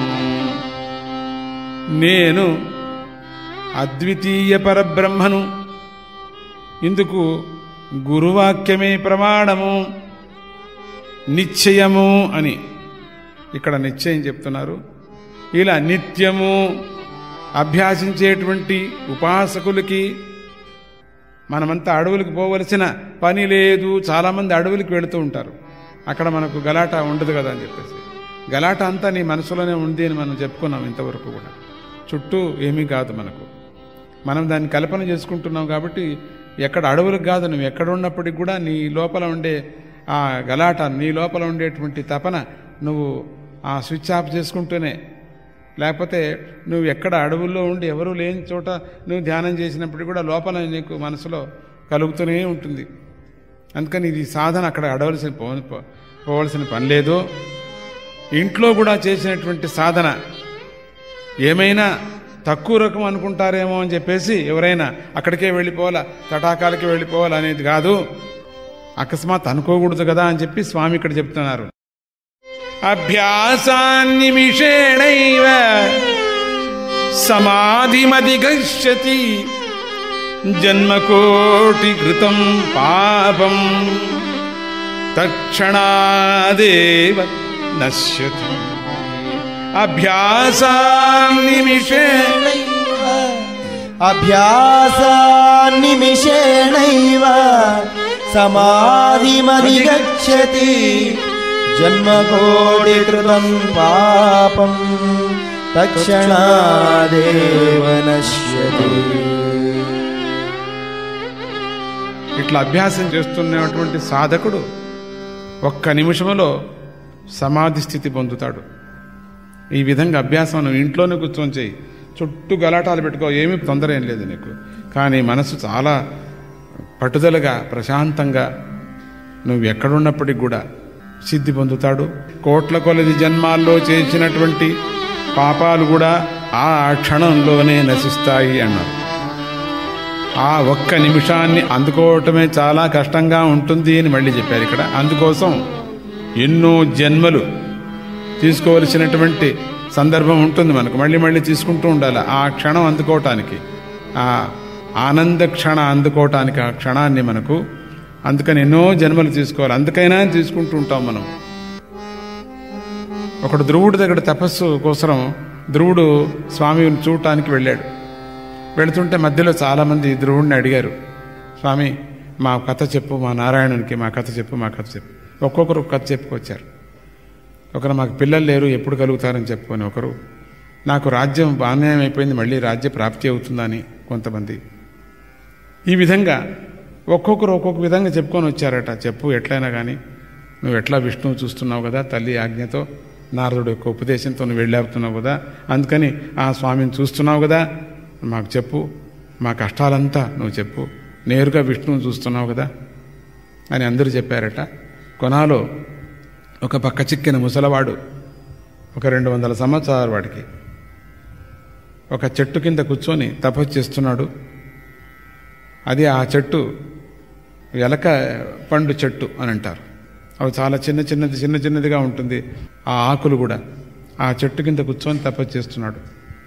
నేను అద్వితీయ పరబ్రహ్మను ఇందుకు గురువాక్యమే ప్రమాణము నిశ్చయము అని ఇక్కడ నిశ్చయం చెప్తున్నారు ఇలా నిత్యము అభ్యాసించేటువంటి ఉపాసకులకి మనమంతా అడవులకు పోవలసిన పని లేదు చాలామంది అడవులకు వెళుతూ ఉంటారు అక్కడ మనకు గలాట ఉండదు కదా అని చెప్పేసి గలాట అంతా నీ మనసులోనే ఉంది అని మనం చెప్పుకున్నాం ఇంతవరకు కూడా చుట్టూ ఏమీ కాదు మనకు మనం దాన్ని కల్పన చేసుకుంటున్నాం కాబట్టి ఎక్కడ అడవులకు కాదు నువ్వు ఎక్కడ ఉన్నప్పటికి కూడా నీ లోపల ఉండే ఆ గలాట నీ లోపల ఉండేటువంటి తపన నువ్వు ఆ స్విచ్ ఆఫ్ చేసుకుంటూనే లేకపోతే నువ్వు ఎక్కడ అడవుల్లో ఉండి ఎవరు లేని చోట నువ్వు ధ్యానం చేసినప్పటికీ కూడా లోపల నీకు మనసులో కలుగుతూనే ఉంటుంది అందుకని ఇది సాధన అక్కడ అడవలసిన పో పో- పోవలసిన పని లేదు ఇంట్లో కూడా చేసినటువంటి సాధన ఏమైనా తక్కువ రకం అనుకుంటారేమో అని చెప్పేసి ఎవరైనా అక్కడికే వెళ్ళిపోవాలా తటాకాలకి వెళ్ళిపోవాలి అనేది కాదు అకస్మాత్ అనుకోకూడదు కదా అని చెప్పి స్వామి ఇక్కడ చెప్తున్నారు అభ్యాసాన్నిమిషేణైవ సమాధిమధిగచ్చతి జన్మకోటి కృతం పాపం తక్షణాదేవ నశ్యతి అభ్యాసాన్నిమిషే అభ్యాసాన్నిమిషేణైవ సమాధిమధిగచ్చతి జన్మకోటికృతం పాపం తక్షణాదేవ నశ్యతి ఇట్లా అభ్యాసం చేస్తున్నటువంటి సాధకుడు ఒక్క నిమిషంలో సమాధి స్థితి పొందుతాడు ఈ విధంగా అభ్యాసం నువ్వు ఇంట్లోనే కూర్చొని చేయి చుట్టూ గలాటాలు పెట్టుకో ఏమీ తొందర ఏం లేదు నీకు కానీ మనసు చాలా పట్టుదలగా ప్రశాంతంగా నువ్వు ఎక్కడున్నప్పటికి కూడా సిద్ధి పొందుతాడు కోట్ల కొలది జన్మాల్లో చేసినటువంటి పాపాలు కూడా ఆ క్షణంలోనే నశిస్తాయి అన్నారు ఆ ఒక్క నిమిషాన్ని అందుకోవటమే చాలా కష్టంగా ఉంటుంది అని మళ్ళీ చెప్పారు ఇక్కడ అందుకోసం ఎన్నో జన్మలు తీసుకోవలసినటువంటి సందర్భం ఉంటుంది మనకు మళ్ళీ మళ్ళీ తీసుకుంటూ ఉండాలి ఆ క్షణం అందుకోవటానికి ఆ ఆనంద క్షణ అందుకోవటానికి ఆ క్షణాన్ని మనకు అందుకని ఎన్నో జన్మలు తీసుకోవాలి అందుకైనా తీసుకుంటూ ఉంటాం మనం ఒకడు ధ్రువుడి దగ్గర తపస్సు కోసం ధ్రువుడు స్వామిని చూడటానికి వెళ్ళాడు వెళుతుంటే మధ్యలో చాలామంది ధ్రువుడిని అడిగారు స్వామి మా కథ చెప్పు మా నారాయణునికి మా కథ చెప్పు మా కథ చెప్పు ఒక్కొక్కరు ఒక కథ చెప్పుకొచ్చారు ఒకరు మాకు పిల్లలు లేరు ఎప్పుడు కలుగుతారని చెప్పుకొని ఒకరు నాకు రాజ్యం బాగానే అయిపోయింది మళ్ళీ రాజ్య ప్రాప్తి అవుతుందని కొంతమంది ఈ విధంగా ఒక్కొక్కరు ఒక్కొక్క విధంగా చెప్పుకొని వచ్చారట చెప్పు ఎట్లయినా కానీ నువ్వు ఎట్లా విష్ణువు చూస్తున్నావు కదా తల్లి ఆజ్ఞతో నారదుడు యొక్క ఉపదేశంతో నువ్వు వెళ్ళాడుతున్నావు కదా అందుకని ఆ స్వామిని చూస్తున్నావు కదా మాకు చెప్పు మా కష్టాలంతా నువ్వు చెప్పు నేరుగా విష్ణువుని చూస్తున్నావు కదా అని అందరూ చెప్పారట కొనాలో ఒక పక్క చిక్కిన ముసలవాడు ఒక రెండు వందల సంవత్సరాల వాడికి ఒక చెట్టు కింద కూర్చొని తపస్సు చేస్తున్నాడు అది ఆ చెట్టు ఎలక పండు చెట్టు అని అంటారు అవి చాలా చిన్న చిన్నది చిన్న చిన్నదిగా ఉంటుంది ఆ ఆకులు కూడా ఆ చెట్టు కింద కూర్చొని తపస్సు చేస్తున్నాడు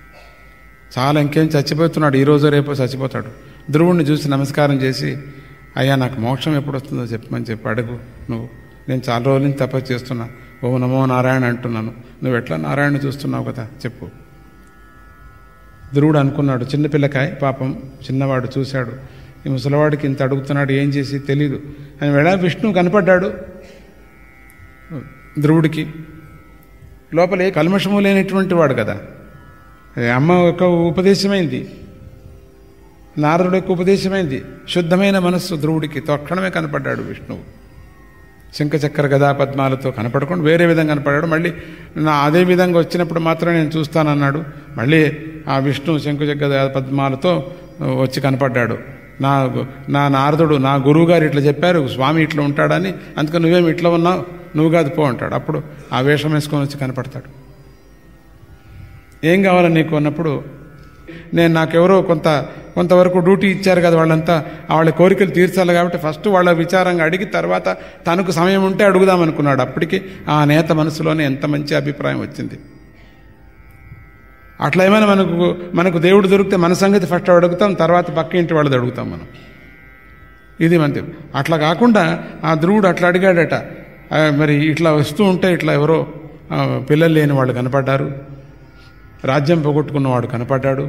చాలా ఇంకేం చచ్చిపోతున్నాడు ఈ రోజు రేపో చచ్చిపోతాడు ధ్రువుణ్ణి చూసి నమస్కారం చేసి అయ్యా నాకు మోక్షం ఎప్పుడు వస్తుందో చెప్పమని చెప్పి అడుగు నువ్వు నేను చాలా రోజుల నుంచి తపస్సు చేస్తున్నా ఓ నమో నారాయణ అంటున్నాను నువ్వు ఎట్లా నారాయణ చూస్తున్నావు కదా చెప్పు ధ్రువుడు అనుకున్నాడు చిన్నపిల్లకాయ పాపం చిన్నవాడు చూశాడు ఈ ముసలివాడికి ఇంత అడుగుతున్నాడు ఏం చేసి తెలీదు అని వెళ్ళా విష్ణువు కనపడ్డాడు ధ్రువుడికి లోపల ఏ కల్మషము లేనటువంటి వాడు కదా అది అమ్మ యొక్క ఉపదేశమైంది నారదుడు యొక్క ఉపదేశమైంది శుద్ధమైన మనస్సు ధ్రువుడికి తక్షణమే కనపడ్డాడు విష్ణువు శంఖచక్ర గదా పద్మాలతో కనపడకుండా వేరే విధంగా కనపడ్డాడు మళ్ళీ నా అదే విధంగా వచ్చినప్పుడు మాత్రం నేను చూస్తానన్నాడు మళ్ళీ ఆ విష్ణు శంఖచక్ర గదా పద్మాలతో వచ్చి కనపడ్డాడు నా నా నారదుడు నా గురువు గారు ఇట్లా చెప్పారు స్వామి ఇట్లా ఉంటాడని అందుకని నువ్వేమి ఇట్లా ఉన్నావు నువ్వు కాదు పో అంటాడు అప్పుడు ఆ వేషం వేసుకొని వచ్చి కనపడతాడు ఏం కావాలని నీకు అన్నప్పుడు నేను నాకెవరో కొంత కొంతవరకు డ్యూటీ ఇచ్చారు కదా వాళ్ళంతా వాళ్ళ కోరికలు తీర్చాలి కాబట్టి ఫస్ట్ వాళ్ళ విచారంగా అడిగి తర్వాత తనకు సమయం ఉంటే అడుగుదాం అనుకున్నాడు అప్పటికి ఆ నేత మనసులోనే ఎంత మంచి అభిప్రాయం వచ్చింది అట్లా ఏమైనా మనకు మనకు దేవుడు దొరికితే మన సంగతి ఫస్ట్ అడుగుతాం తర్వాత పక్క ఇంటి వాళ్ళది అడుగుతాం మనం ఇది మంది అట్లా కాకుండా ఆ ధ్రువుడు అట్లా అడిగాడట ఆ, మరి ఇట్లా వస్తూ ఉంటే ఇట్లా ఎవరో ఆ, పిల్లలు లేని వాళ్ళు కనపడ్డారు రాజ్యం పోగొట్టుకున్నవాడు కనపడ్డాడు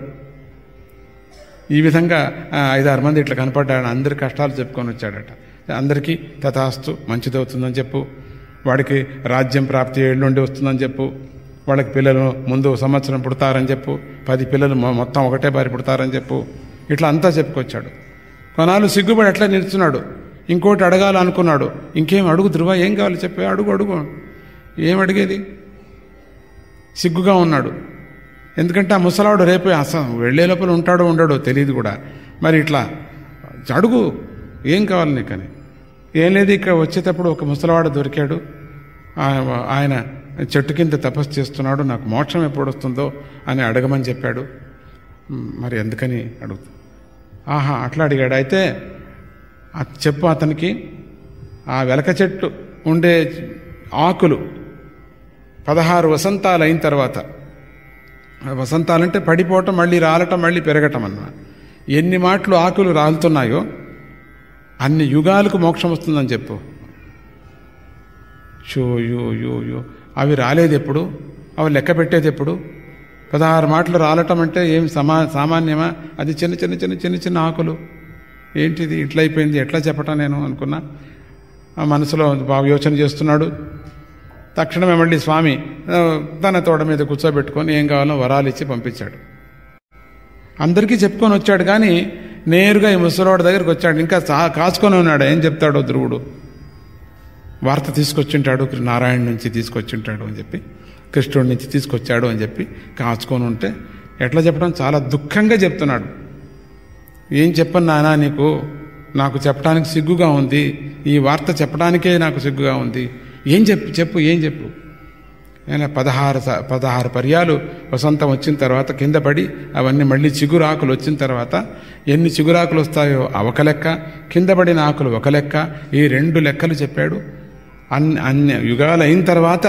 ఈ విధంగా ఆ, ఐదారు మంది ఇట్లా కనపడ్డాడు అందరి కష్టాలు చెప్పుకొని వచ్చాడట అందరికీ తథాస్తు మంచిదవుతుందని చెప్పు వాడికి రాజ్యం ప్రాప్తి ఏళ్ళు నుండి వస్తుందని చెప్పు వాళ్ళకి పిల్లలు ముందు సంవత్సరం పుడతారని చెప్పు పది పిల్లలు మొ- మొత్తం ఒకటే బారి పుడతారని చెప్పు ఇట్లా అంతా చెప్పుకొచ్చాడు కొనాలు సిగ్గుపడి ఎట్లా నిల్చున్నాడు ఇంకోటి అడగాలనుకున్నాడు ఇంకేం అడుగు ధృవ ఏం కావాలి చెప్పే అడుగు అడుగు ఏం అడిగేది సిగ్గుగా ఉన్నాడు ఎందుకంటే ఆ ముసలాడు రేపు అసలు వెళ్లే లోపల ఉంటాడో ఉండడో తెలియదు కూడా మరి ఇట్లా అడుగు ఏం కావాలి నీకని ఏం లేదు ఇక్కడ వచ్చేటప్పుడు ఒక ముసలవాడు దొరికాడు ఆ- ఆయన చెట్టు కింద తపస్సు చేస్తున్నాడు నాకు మోక్షం ఎప్పుడు వస్తుందో అని అడగమని చెప్పాడు మ్, మరి ఎందుకని అడుగుతా ఆహా అట్లా అడిగాడు అయితే ఆ చెప్పు అతనికి ఆ వెలక చెట్టు ఉండే ఆకులు పదహారు వసంతాలు అయిన తర్వాత ఆ వసంతాలంటే పడిపోవటం మళ్ళీ రాలటం మళ్ళీ పెరగటం అన్నమాట ఎన్ని మాటలు ఆకులు రాలుతున్నాయో అన్ని యుగాలకు మోక్షం వస్తుందని చెప్పు షో యో యో యో అవి రాలేదు ఎప్పుడు అవి లెక్క పెట్టేది ఎప్పుడు పదహారు మాటలు రాలటం అంటే ఏం సమా సామాన్యమా అది చిన్న చిన్న చిన్న చిన్న చిన్న ఆకులు ఏంటిది ఇట్లా అయిపోయింది ఎట్లా చెప్పటం నేను అనుకున్నా ఆ మనసులో బాగా యోచన చేస్తున్నాడు తక్షణమే మళ్ళీ స్వామి ఆ, తన తోడ మీద కూర్చోబెట్టుకొని ఏం కావాలో వరాలు ఇచ్చి పంపించాడు అందరికీ చెప్పుకొని వచ్చాడు కానీ నేరుగా ఈ ముసలివాడి దగ్గరికి వచ్చాడు ఇంకా చా- కాచుకొని ఉన్నాడు ఏం చెప్తాడో ధ్రువుడు వార్త తీసుకొచ్చింటాడు నారాయణ నుంచి తీసుకొచ్చింటాడు అని చెప్పి కృష్ణుడి నుంచి తీసుకొచ్చాడు అని చెప్పి కాచుకొని ఉంటే ఎట్లా చెప్పడం చాలా దుఃఖంగా చెప్తున్నాడు ఏం చెప్పను నానా నీకు నాకు చెప్పడానికి సిగ్గుగా ఉంది ఈ వార్త చెప్పడానికే నాకు సిగ్గుగా ఉంది ఏం చెప్పు చెప్పు ఏం చెప్పు ఆయన పదహారు స- పదహారు పర్యాలు వసంతం వచ్చిన తర్వాత కింద పడి అవన్నీ మళ్ళీ చిగురాకులు వచ్చిన తర్వాత ఎన్ని చిగురాకులు వస్తాయో అవొక లెక్క కింద పడిన ఆకులు ఒక లెక్క ఈ రెండు లెక్కలు చెప్పాడు అన్ని అన్ని యుగాలు అయిన తర్వాత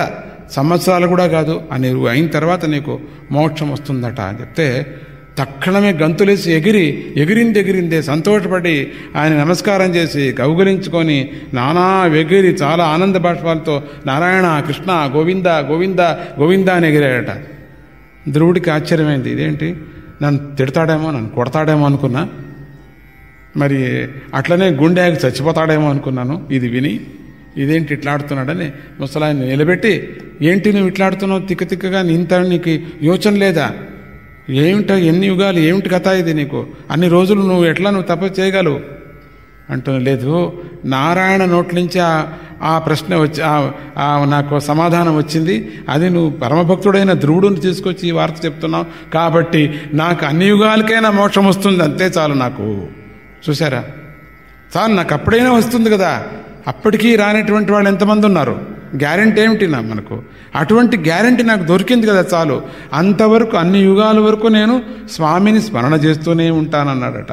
సంవత్సరాలు కూడా కాదు అని నువ్వు అయిన తర్వాత నీకు మోక్షం వస్తుందట అని చెప్తే తక్షణమే గంతులేసి ఎగిరి ఎగిరింది ఎగిరిందే సంతోషపడి ఆయన నమస్కారం చేసి కౌగులించుకొని నానా ఎగిరి చాలా ఆనంద బాష్పాలతో నారాయణ కృష్ణ గోవింద గోవింద గోవింద అని ఎగిరాడట ధ్రువుడికి ఆశ్చర్యమైంది ఇదేంటి నన్ను తిడతాడేమో నన్ను కొడతాడేమో అనుకున్నా మరి అట్లనే గుండె ఆగి చచ్చిపోతాడేమో అనుకున్నాను ఇది విని ఇదేంటి ఇట్లాడుతున్నాడని ముసలాయన్ని నిలబెట్టి ఏంటి నువ్వు ఇట్లాడుతున్నావు తిక్క తిక్కగా ఇంత నీకు యోచన లేదా ఏమిట ఎన్ని యుగాలు ఏమిటి కథ ఇది నీకు అన్ని రోజులు నువ్వు ఎట్లా నువ్వు తపస్సు చేయగలవు అంటూ లేదు నారాయణ నోట్ల నుంచి ఆ- ఆ ప్రశ్న వచ్చి ఆ- ఆ నాకు సమాధానం వచ్చింది అది నువ్వు పరమభక్తుడైన ధ్రువుడిని తీసుకొచ్చి ఈ వార్త చెప్తున్నావు కాబట్టి నాకు అన్ని యుగాలకైనా మోక్షం వస్తుంది అంతే చాలు నాకు చూసారా చాలు నాకు అప్పుడైనా వస్తుంది కదా అప్పటికీ రానటువంటి వాళ్ళు ఎంతమంది ఉన్నారు గ్యారెంటీ ఏమిటి నా మనకు అటువంటి గ్యారెంటీ నాకు దొరికింది కదా చాలు అంతవరకు అన్ని యుగాల వరకు నేను స్వామిని స్మరణ చేస్తూనే ఉంటానన్నాడట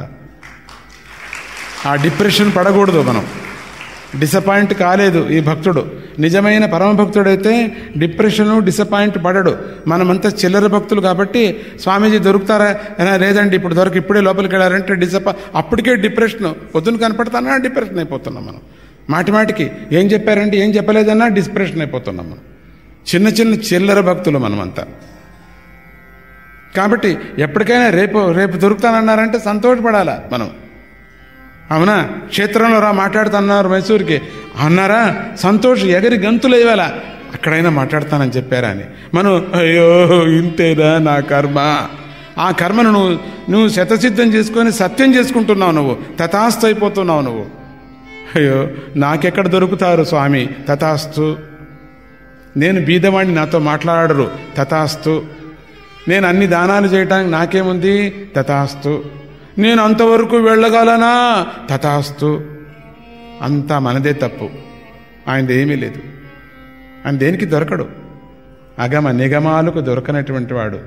ఆ డిప్రెషన్ పడకూడదు మనం డిసప్పాయింట్ కాలేదు ఈ భక్తుడు నిజమైన పరమ భక్తుడైతే డిప్రెషను డిసప్పాయింట్ పడడు మనమంతా చిల్లర భక్తులు కాబట్టి స్వామీజీ దొరుకుతారా అయినా లేదండి ఇప్పుడు దొరక ఇప్పుడే లోపలికి వెళ్ళారంటే డిసప్ప అప్పటికే డిప్రెషన్ పొద్దున కనపడతానా డిప్రెషన్ అయిపోతున్నాం మనం మాటి మాటికి ఏం చెప్పారంటే ఏం చెప్పలేదన్నా డిస్ప్రెషన్ అయిపోతున్నాం మనం చిన్న చిన్న చిల్లర భక్తులు మనమంతా కాబట్టి ఎప్పటికైనా రేపు రేపు దొరుకుతానన్నారంటే సంతోషపడాలా మనం అవునా క్షేత్రంలో రా మాట్లాడుతున్నారు మైసూర్కి అన్నారా సంతోష్ ఎగరి గంతులు వేయాల అక్కడైనా మాట్లాడతానని చెప్పారా అని మనం అయ్యో ఇంతేదా నా కర్మ ఆ కర్మను నువ్వు నువ్వు శతసిద్ధం చేసుకొని సత్యం చేసుకుంటున్నావు నువ్వు తథాస్తు అయిపోతున్నావు నువ్వు అయ్యో నాకెక్కడ దొరుకుతారు స్వామి తథాస్తు నేను బీదవాణ్ణి నాతో మాట్లాడరు తథాస్తు నేను అన్ని దానాలు చేయటానికి నాకేముంది తథాస్తు నేను అంతవరకు వెళ్ళగలనా తథాస్తు అంతా మనదే తప్పు ఆయనది ఏమీ లేదు ఆయన దేనికి దొరకడు అగమ నిగమాలకు దొరకనటువంటి వాడు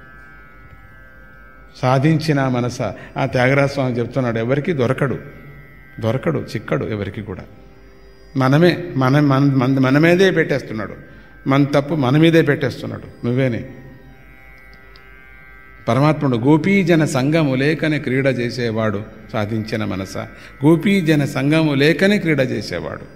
సాధించిన మనస ఆ త్యాగరాజ స్వామి చెప్తున్నాడు ఎవరికి దొరకడు దొరకడు చిక్కడు ఎవరికి కూడా మనమే మన మన మన- మన మీదే పెట్టేస్తున్నాడు మన తప్పు మన మీదే పెట్టేస్తున్నాడు నువ్వేనే పరమాత్ముడు గోపీజన సంఘము లేకనే క్రీడ చేసేవాడు సాధించిన మనస గోపీజన సంఘము లేకనే క్రీడ చేసేవాడు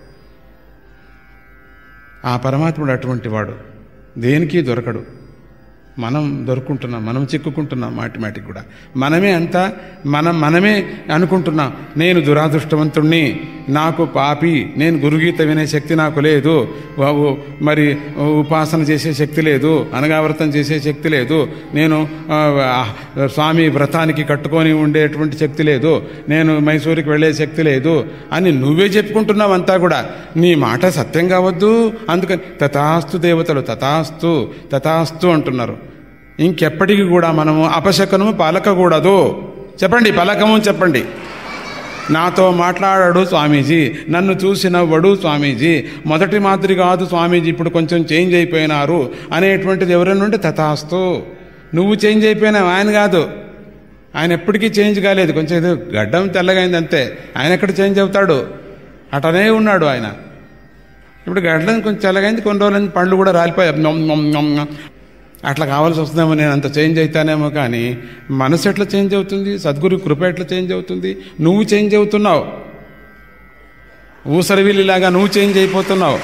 ఆ పరమాత్ముడు అటువంటి వాడు దేనికి దొరకడు మనం దొరుకుంటున్నాం మనం చిక్కుకుంటున్నాం మాటి మాటికి కూడా మనమే అంతా మనం మనమే అనుకుంటున్నాం నేను దురాదృష్టవంతుణ్ణి నాకు పాపి నేను గురుగీత వినే శక్తి నాకు లేదు వ- ఉ- మరి ఉపాసన చేసే శక్తి లేదు అనగావ్రతం చేసే శక్తి లేదు నేను ఆ, ఆ, స్వామి వ్రతానికి కట్టుకొని ఉండేటువంటి శక్తి లేదు నేను మైసూరుకి వెళ్ళే శక్తి లేదు అని నువ్వే చెప్పుకుంటున్నావు అంతా కూడా నీ మాట సత్యం కావద్దు అందుకని తథాస్తు దేవతలు తథాస్తు తథాస్తు అంటున్నారు ఇంకెప్పటికీ కూడా మనము అపశకనము పలకకూడదు చెప్పండి పలకము చెప్పండి నాతో మాట్లాడాడు స్వామీజీ నన్ను చూసి నవ్వడు స్వామీజీ మొదటి మాదిరి కాదు స్వామీజీ ఇప్పుడు కొంచెం చేంజ్ అయిపోయినారు అనేటువంటిది ఎవరైనా ఉంటే తథాస్తు నువ్వు చేంజ్ అయిపోయినావు ఆయన కాదు ఆయన ఎప్పటికీ చేంజ్ కాలేదు కొంచెం ఏదో గడ్డం తెల్లగైంది అంతే ఆయన ఎక్కడ చేంజ్ అవుతాడు అటనే ఉన్నాడు ఆయన ఇప్పుడు గడ్డం కొంచెం తెల్లగైంది కొన్ని రోజులైంది పండ్లు కూడా రాలిపోయాయి నొమ్ నొమ్ నొమ్ నొమ్. అట్లా కావాల్సి వస్తుందేమో నేను అంత చేంజ్ అవుతానేమో కానీ మనసు ఎట్లా చేంజ్ అవుతుంది సద్గురు కృప ఎట్లా చేంజ్ అవుతుంది నువ్వు చేంజ్ అవుతున్నావు ఊసరవిల్లిలాగా నువ్వు చేంజ్ అయిపోతున్నావు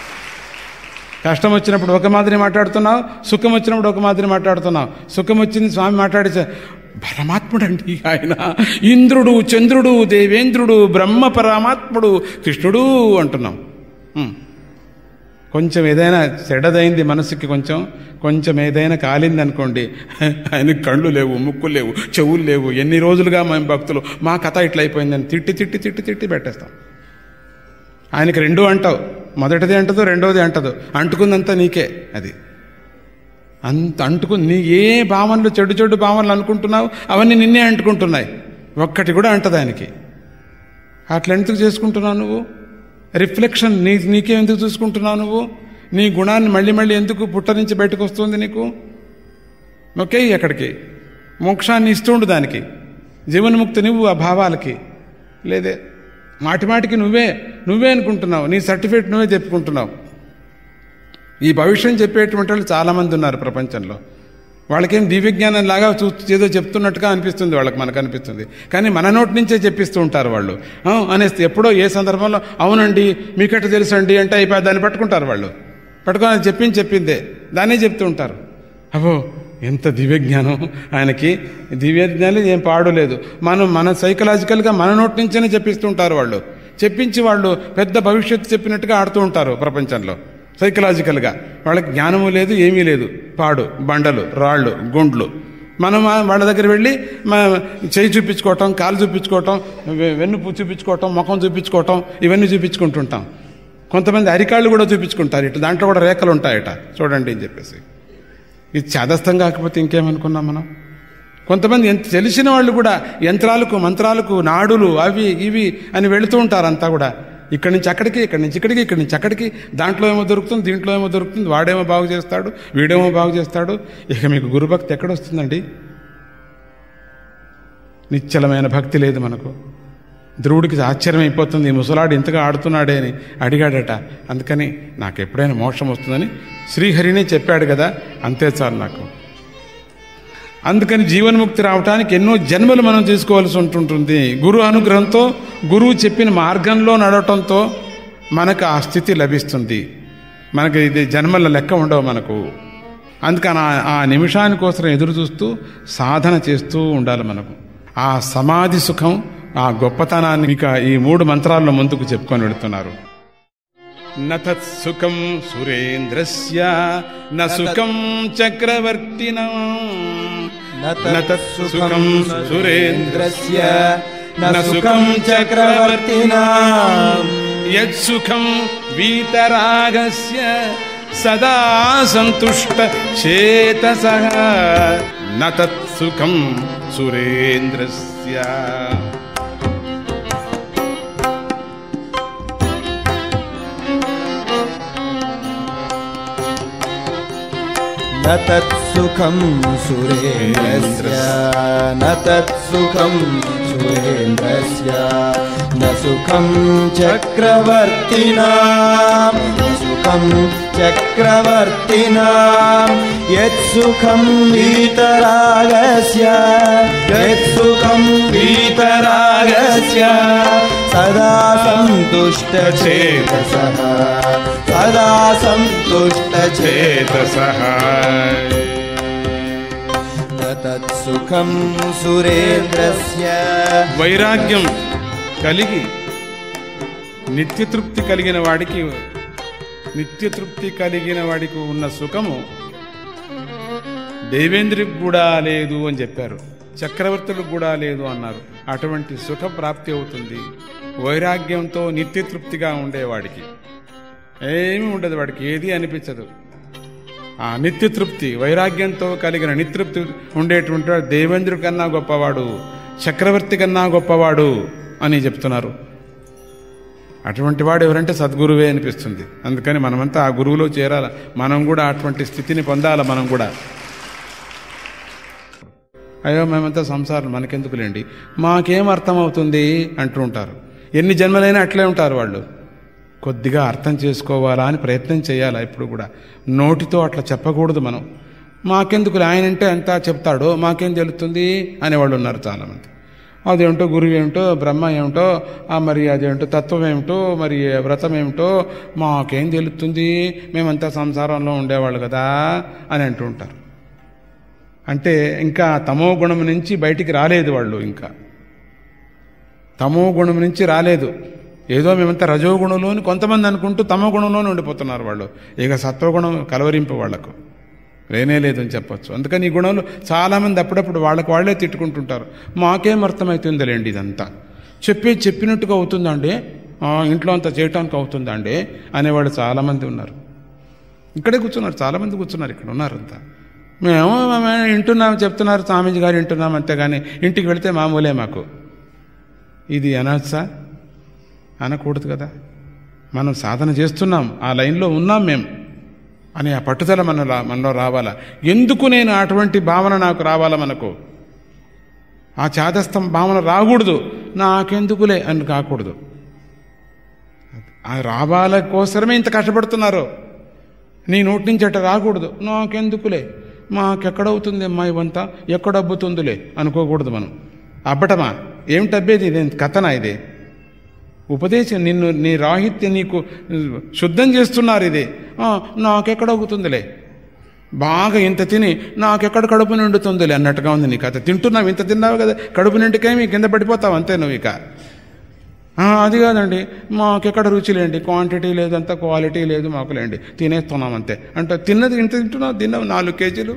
కష్టం వచ్చినప్పుడు ఒక మాదిరి మాట్లాడుతున్నావు సుఖం వచ్చినప్పుడు ఒక మాదిరి మాట్లాడుతున్నావు సుఖం వచ్చింది స్వామి మాట్లాడి పరమాత్ముడండి ఆయన ఇంద్రుడు చంద్రుడు దేవేంద్రుడు బ్రహ్మ పరమాత్ముడు కృష్ణుడు అంటున్నాం ఉం. కొంచెం ఏదైనా చెడ్డదైంది మనసుకి కొంచెం కొంచెం ఏదైనా కాలింది అనుకోండి ఆయనకి కళ్ళు లేవు ముక్కులు లేవు చెవులు లేవు ఎన్ని రోజులుగా మేము భక్తులు మా కథ ఇట్లా అయిపోయిందని తిట్టి తిట్టి తిట్టి తిట్టి పెట్టేస్తాం ఆయనకి రెండు అంటావు మొదటిది అంటదు రెండోది అంటదు అంటుకుందంతా నీకే అది అంత అంటుకు నీ ఏ భావనలు చెడు చెడు భావనలు అనుకుంటున్నావు అవన్నీ నిన్నే అంటుకుంటున్నాయి ఒక్కటి కూడా అంటది ఆయనకి అట్లా ఎందుకు చేసుకుంటున్నావు నువ్వు రిఫ్లెక్షన్ నీ నీకే ఎందుకు చూసుకుంటున్నావు నువ్వు నీ గుణాన్ని మళ్ళీ మళ్ళీ ఎందుకు పుట్ట నుంచి బయటకు వస్తుంది నీకు ఓకే ఎక్కడికి మోక్షాన్ని ఇస్తుండు దానికి జీవన్ముక్తి నువ్వు ఆ భావాలకి లేదే మాటి మాటికి నువ్వే నువ్వే అనుకుంటున్నావు నీ సర్టిఫికేట్ నువ్వే చెప్పుకుంటున్నావు ఈ భవిష్యం చెప్పేటువంటి వాళ్ళు చాలామంది ఉన్నారు ప్రపంచంలో వాళ్ళకేం దివ్యజ్ఞానం లాగా చూ ఏదో చెప్తున్నట్టుగా అనిపిస్తుంది వాళ్ళకి మనకు అనిపిస్తుంది కానీ మన నోటి నుంచే చెప్పిస్తూ ఉంటారు వాళ్ళు "ఆ" అనేస్తే ఎప్పుడో ఏ సందర్భంలో అవునండి మీకట్ట తెలుసండి అంటే అయిపోయి దాన్ని పట్టుకుంటారు వాళ్ళు పట్టుకొని అది చెప్పింది చెప్పిందే దాన్నే చెప్తూ ఉంటారు అబ్బో ఎంత దివ్యజ్ఞానం ఆయనకి దివ్యజ్ఞానం ఏం పాడులేదు మనం మన సైకలాజికల్గా మన నోటి నుంచేనే చెప్పిస్తూ ఉంటారు వాళ్ళు చెప్పించి వాళ్ళు పెద్ద భవిష్యత్తు చెప్పినట్టుగా ఆడుతూ ఉంటారు ప్రపంచంలో సైకలాజికల్గా వాళ్ళకి జ్ఞానము లేదు ఏమీ లేదు పాడు బండలు రాళ్ళు గుండ్లు మనం ఆ వాళ్ళ దగ్గర వెళ్ళి మా చేయి చూపించుకోవటం కాలు చూపించుకోవటం వె- వెన్ను చూపించుకోవటం ముఖం చూపించుకోవటం ఇవన్నీ చూపించుకుంటుంటాం కొంతమంది అరికాళ్ళు కూడా చూపించుకుంటారు ఇటు దాంట్లో కూడా రేఖలు ఉంటాయట చూడండి అని చెప్పేసి ఇది చాదస్తం కాకపోతే ఇంకేమనుకున్నాం మనం కొంతమంది ఎంత తెలిసిన వాళ్ళు కూడా యంత్రాలకు మంత్రాలకు నాడులు అవి ఇవి అని వెళుతూ ఉంటారు అంతా కూడా ఇక్కడి నుంచి అక్కడికి ఇక్కడి నుంచి ఇక్కడికి ఇక్కడి నుంచి అక్కడికి దాంట్లో ఏమో దొరుకుతుంది దీంట్లో ఏమో దొరుకుతుంది వాడేమో బాగు చేస్తాడు వీడేమో బాగు చేస్తాడు ఇక మీకు గురుభక్తి ఎక్కడొస్తుందండి నిశ్చలమైన భక్తి లేదు మనకు ధ్రువుడికి ఆశ్చర్యం అయిపోతుంది ఈ ముసలాడు ఇంతగా ఆడుతున్నాడే అని అడిగాడట అందుకని నాకు ఎప్పుడైనా మోక్షం వస్తుందని శ్రీహరినే చెప్పాడు కదా అంతే చాలు నాకు అందుకని జీవన్ముక్తి రావటానికి ఎన్నో జన్మలు మనం తీసుకోవాల్సి ఉంటుంటుంది గురు అనుగ్రహంతో గురువు చెప్పిన మార్గంలో నడవటంతో మనకు ఆ స్థితి లభిస్తుంది మనకి ఇది జన్మల లెక్క ఉండవు మనకు అందుకని ఆ- ఆ నిమిషానికోసం ఎదురు చూస్తూ సాధన చేస్తూ ఉండాలి మనకు ఆ సమాధి సుఖం ఆ గొప్పతనాన్ని ఇక ఈ మూడు మంత్రాల్లో ముందుకు చెప్పుకొని వెళుతున్నారు నతత్సుఖం సురేంద్రస్య న సుఖం చక్రవర్తిన నతత్సుఖం సురేంద్రస్య న సుఖం చక్రవర్తినా యత్సుఖం వీతరాగస్య సదా సంతుష్ట చేతస న తత్సుఖం సురేంద్రస్య न तत्सुखं सुरेन्द्रस्य न तत्सुखं सुरेन्द्रस्य न सुखं चक्रवर्तिनां न सुखं चक्रवर्तिनां यत्सुखं वीतरागस्य यत्सुखं वीतरागस्य सदा सन्तुष्टचेतसः सदा सन्तुष्टचेतसः చేతస न तत्सुखं सुरेन्द्रस्य వైరాగ్యం కలిగి నిత్యతృప్తి కలిగిన వాడికి నిత్యతృప్తి కలిగిన వాడికి ఉన్న సుఖము దేవేంద్రుడికి కూడా లేదు అని చెప్పారు చక్రవర్తులకు కూడా లేదు అన్నారు అటువంటి సుఖ ప్రాప్తి అవుతుంది వైరాగ్యంతో నిత్యతృప్తిగా ఉండేవాడికి ఏమీ ఉండదు వాడికి ఏది అనిపించదు ఆ నిత్యతృప్తి వైరాగ్యంతో కలిగిన నితృప్తి ఉండేటువంటి వాడు దేవేంద్రుడి కన్నా గొప్పవాడు చక్రవర్తి కన్నా గొప్పవాడు అని చెప్తున్నారు అటువంటి వాడు ఎవరంటే సద్గురువే అనిపిస్తుంది అందుకని మనమంతా ఆ గురువులో చేరాల మనం కూడా అటువంటి స్థితిని పొందాల మనం కూడా అయ్యో మేమంతా సంసారం మనకెందుకులేండి మాకేం అర్థమవుతుంది అంటూ ఉంటారు ఎన్ని జన్మలైనా అట్లే ఉంటారు వాళ్ళు కొద్దిగా అర్థం చేసుకోవాలా అని ప్రయత్నం చేయాలా ఇప్పుడు కూడా నోటితో అట్లా చెప్పకూడదు మనం మాకెందుకు ఆయన అంటే అంతా చెప్తాడో మాకేం తెలుస్తుంది అనేవాళ్ళు ఉన్నారు చాలామంది అదేమిటో గురువు ఏమిటో బ్రహ్మ ఏమిటో ఆ మరి అదేమిటో తత్వం ఏమిటో మరి వ్రతం ఏమిటో మాకేం తెలుస్తుంది మేమంతా సంసారంలో ఉండేవాళ్ళు కదా అని అంటూ ఉంటారు అంటే ఇంకా తమో గుణం నుంచి బయటికి రాలేదు వాళ్ళు ఇంకా తమో గుణం నుంచి రాలేదు ఏదో మేమంతా రజో గుణంలోని కొంతమంది అనుకుంటూ తమో గుణంలోనే ఉండిపోతున్నారు వాళ్ళు ఇక సత్వగుణం కలవరింపు వాళ్లకు లేనే లేదని చెప్పొచ్చు అందుకని ఈ గుణంలో చాలామంది అప్పుడప్పుడు వాళ్ళకి వాళ్ళే తిట్టుకుంటుంటారు మాకేం అర్థమవుతుందిలేండి ఇదంతా చెప్పేది చెప్పినట్టుగా అవుతుందండి ఆ, ఇంట్లో అంతా చేయటానికి అవుతుందండి అనేవాళ్ళు చాలామంది ఉన్నారు ఇక్కడే కూర్చున్నారు చాలామంది కూర్చున్నారు ఇక్కడ ఉన్నారు అంతా మేము మేము వింటున్నాం చెప్తున్నారు స్వామీజీ గారు వింటున్నాం అంతేగాని ఇంటికి వెళితే మామూలే మాకు ఇది అనవచ్చా అనకూడదు కదా మనం సాధన చేస్తున్నాం ఆ లైన్లో ఉన్నాం మేము అనే ఆ పట్టుదల మన మనలో రావాలా ఎందుకు నేను అటువంటి భావన నాకు రావాలా మనకు ఆ చాదస్తం భావన రాకూడదు నాకెందుకులే అని కాకూడదు ఆ రావాల కోసమే ఇంత కష్టపడుతున్నారు నీ నోటి నుంచి అట్ట రాకూడదు నాకెందుకులే మాకెక్కడవుతుంది అమ్మా ఇవంతా ఎక్కడ అబ్బుతుందిలే అనుకోకూడదు మనం అబ్బటమా ఏమిటి అబ్బేది ఇదేం కథనా ఇది ఉపదేశం నిన్ను నీ రాహిత్యం నీకు శుద్ధం చేస్తున్నారు ఇది ఆ, నాకెక్కడ అవుతుందిలే బాగా ఇంత తిని నాకెక్కడ కడుపు నిండుతుందిలే అన్నట్టుగా ఉంది నీ కథ తింటున్నావు ఇంత తిన్నావు కదా కడుపు నిండుకేమి కింద పడిపోతావు అంతే నువ్వు ఇక ఆ, అది కాదండి మాకెక్కడ రుచి లేండి క్వాంటిటీ లేదు అంత క్వాలిటీ లేదు మాకు లేండి తినేస్తున్నాం అంతే అంటే తిన్నది ఇంత తింటున్నావు తిన్నావు నాలుగు కేజీలు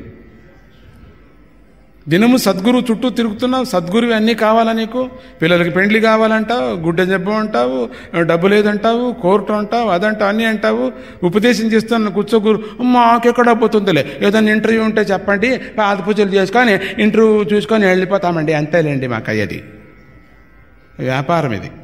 దినము సద్గురు చుట్టూ తిరుగుతున్నావు సద్గురువి అన్నీ కావాలా నీకు పిల్లలకి పెండ్లి కావాలంటావు గుడ్డ జబ్బు అంటావు డబ్బు లేదంటావు కోర్టు అంటావు అదంటావు అన్నీ అంటావు ఉపదేశం చేస్తున్న కూర్చోగురు మాకెక్కడ పోతుందిలే ఏదైనా ఇంటర్వ్యూ ఉంటే చెప్పండి పాద పూజలు చేసుకొని ఇంటర్వ్యూ చూసుకొని వెళ్ళిపోతామండి అంతేలేండి మాకు అయ్యేది వ్యాపారం ఇది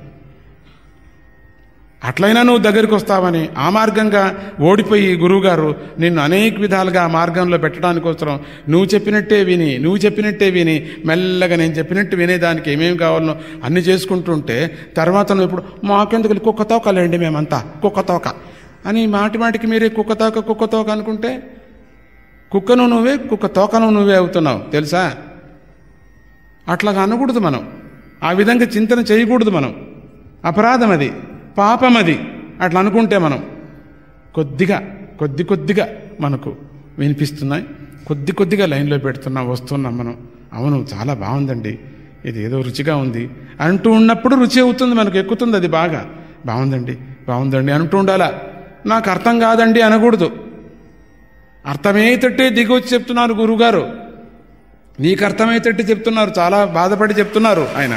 అట్లయినా నువ్వు దగ్గరికి వస్తావని ఆ మార్గంగా ఓడిపోయి గురువుగారు నిన్ను అనేక విధాలుగా ఆ మార్గంలో పెట్టడానికి కోసం నువ్వు చెప్పినట్టే విని నువ్వు చెప్పినట్టే విని మెల్లగా నేను చెప్పినట్టు వినేదానికి ఏమేమి కావాలనో అన్ని చేసుకుంటుంటే తర్వాత నువ్వు ఇప్పుడు మాకెందుకు కుక్క తోకలేండి మేమంతా కుక్క తోక అని మాటి మాటికి మీరే కుక్క తోక కుక్క తోక అనుకుంటే కుక్కను నువ్వే కుక్క తోకను నువ్వే అవుతున్నావు తెలుసా అట్లాగా అనకూడదు మనం ఆ విధంగా చింతన చేయకూడదు మనం అపరాధం అది పాపం అది అట్లా అనుకుంటే మనం కొద్దిగా కొద్ది కొద్దిగా మనకు వినిపిస్తున్నాయి కొద్ది కొద్దిగా లైన్లో పెడుతున్నాం వస్తున్నాం మనం అవును చాలా బాగుందండి ఇది ఏదో రుచిగా ఉంది అంటూ ఉన్నప్పుడు రుచి అవుతుంది మనకు ఎక్కుతుంది అది బాగా బాగుందండి బాగుందండి అంటూ ఉండాలా నాకు అర్థం కాదండి అనకూడదు అర్థమయ్యేటట్టే దిగొచ్చి చెప్తున్నారు గురువుగారు నీకు అర్థమయ్యేటట్టు చెప్తున్నారు చాలా బాధపడి చెప్తున్నారు ఆయన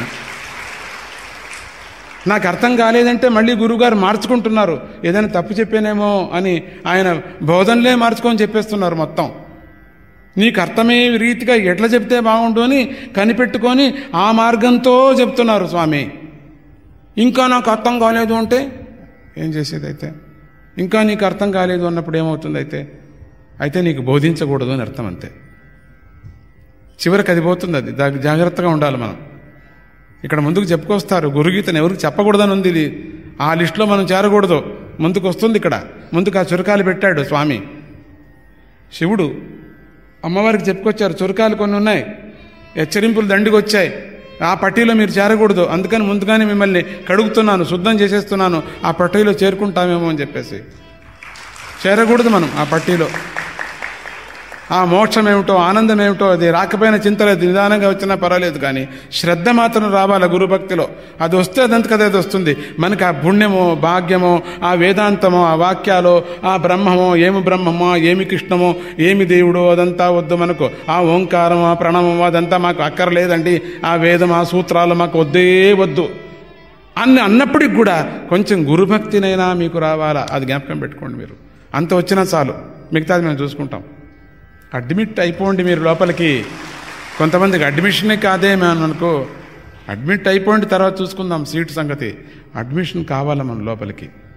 నాకు అర్థం కాలేదంటే మళ్ళీ గురువుగారు మార్చుకుంటున్నారు ఏదైనా తప్పు చెప్పానేమో అని ఆయన బోధనలే మార్చుకొని చెప్పేస్తున్నారు మొత్తం నీకు అర్థమయ్యే రీతిగా ఎట్లా చెప్తే బాగుండు అని కనిపెట్టుకొని ఆ మార్గంతో చెప్తున్నారు స్వామి ఇంకా నాకు అర్థం కాలేదు అంటే ఏం చేసేది అయితే ఇంకా నీకు అర్థం కాలేదు అన్నప్పుడు ఏమవుతుంది అయితే అయితే నీకు బోధించకూడదు అని అర్థం అంతే చివరికి అది పోతుంది అది దానికి జాగ్రత్తగా ఉండాలి మనం ఇక్కడ ముందుకు చెప్పుకొస్తారు గురుగీతను ఎవరికి చెప్పకూడదని ఉంది ఇది ఆ లిస్టులో మనం చేరకూడదు ముందుకు వస్తుంది ఇక్కడ ముందుకు ఆ చురకాలు పెట్టాడు స్వామి శివుడు అమ్మవారికి చెప్పుకొచ్చారు చురకాలు కొన్ని ఉన్నాయి హెచ్చరింపులు దండికి వచ్చాయి ఆ పట్టీలో మీరు చేరకూడదు అందుకని ముందుగానే మిమ్మల్ని కడుగుతున్నాను శుద్ధం చేసేస్తున్నాను ఆ పట్టీలో చేరుకుంటామేమో అని చెప్పేసి చేరకూడదు మనం ఆ పట్టీలో ఆ మోక్షం ఏమిటో ఆనందం ఏమిటో అది రాకపోయిన చింతలేదు నిదానంగా వచ్చినా పర్వాలేదు కానీ శ్రద్ధ మాత్రం రావాలి గురుభక్తిలో అది వస్తే అదంతకదే అది వస్తుంది మనకి ఆ పుణ్యమో భాగ్యమో ఆ వేదాంతమో ఆ వాక్యాలో ఆ బ్రహ్మమో ఏమి బ్రహ్మమో ఏమి కృష్ణమో ఏమి దేవుడో అదంతా వద్దు మనకు ఆ ఓంకారం ఆ ప్రణమం అదంతా మాకు అక్కర్లేదండి ఆ వేదం ఆ సూత్రాలు మాకు వద్దే వద్దు అన్ని అన్నప్పటికి కూడా కొంచెం గురుభక్తినైనా మీకు రావాలా అది జ్ఞాపకం పెట్టుకోండి మీరు అంత వచ్చినా చాలు మిగతాది మేము చూసుకుంటాం అడ్మిట్ అయిపోండి మీరు లోపలికి కొంతమందికి అడ్మిషనే కాదే మేము అనుకో అడ్మిట్ అయిపోండి తర్వాత చూసుకుందాం సీట్ సంగతి అడ్మిషన్ కావాలా మన లోపలికి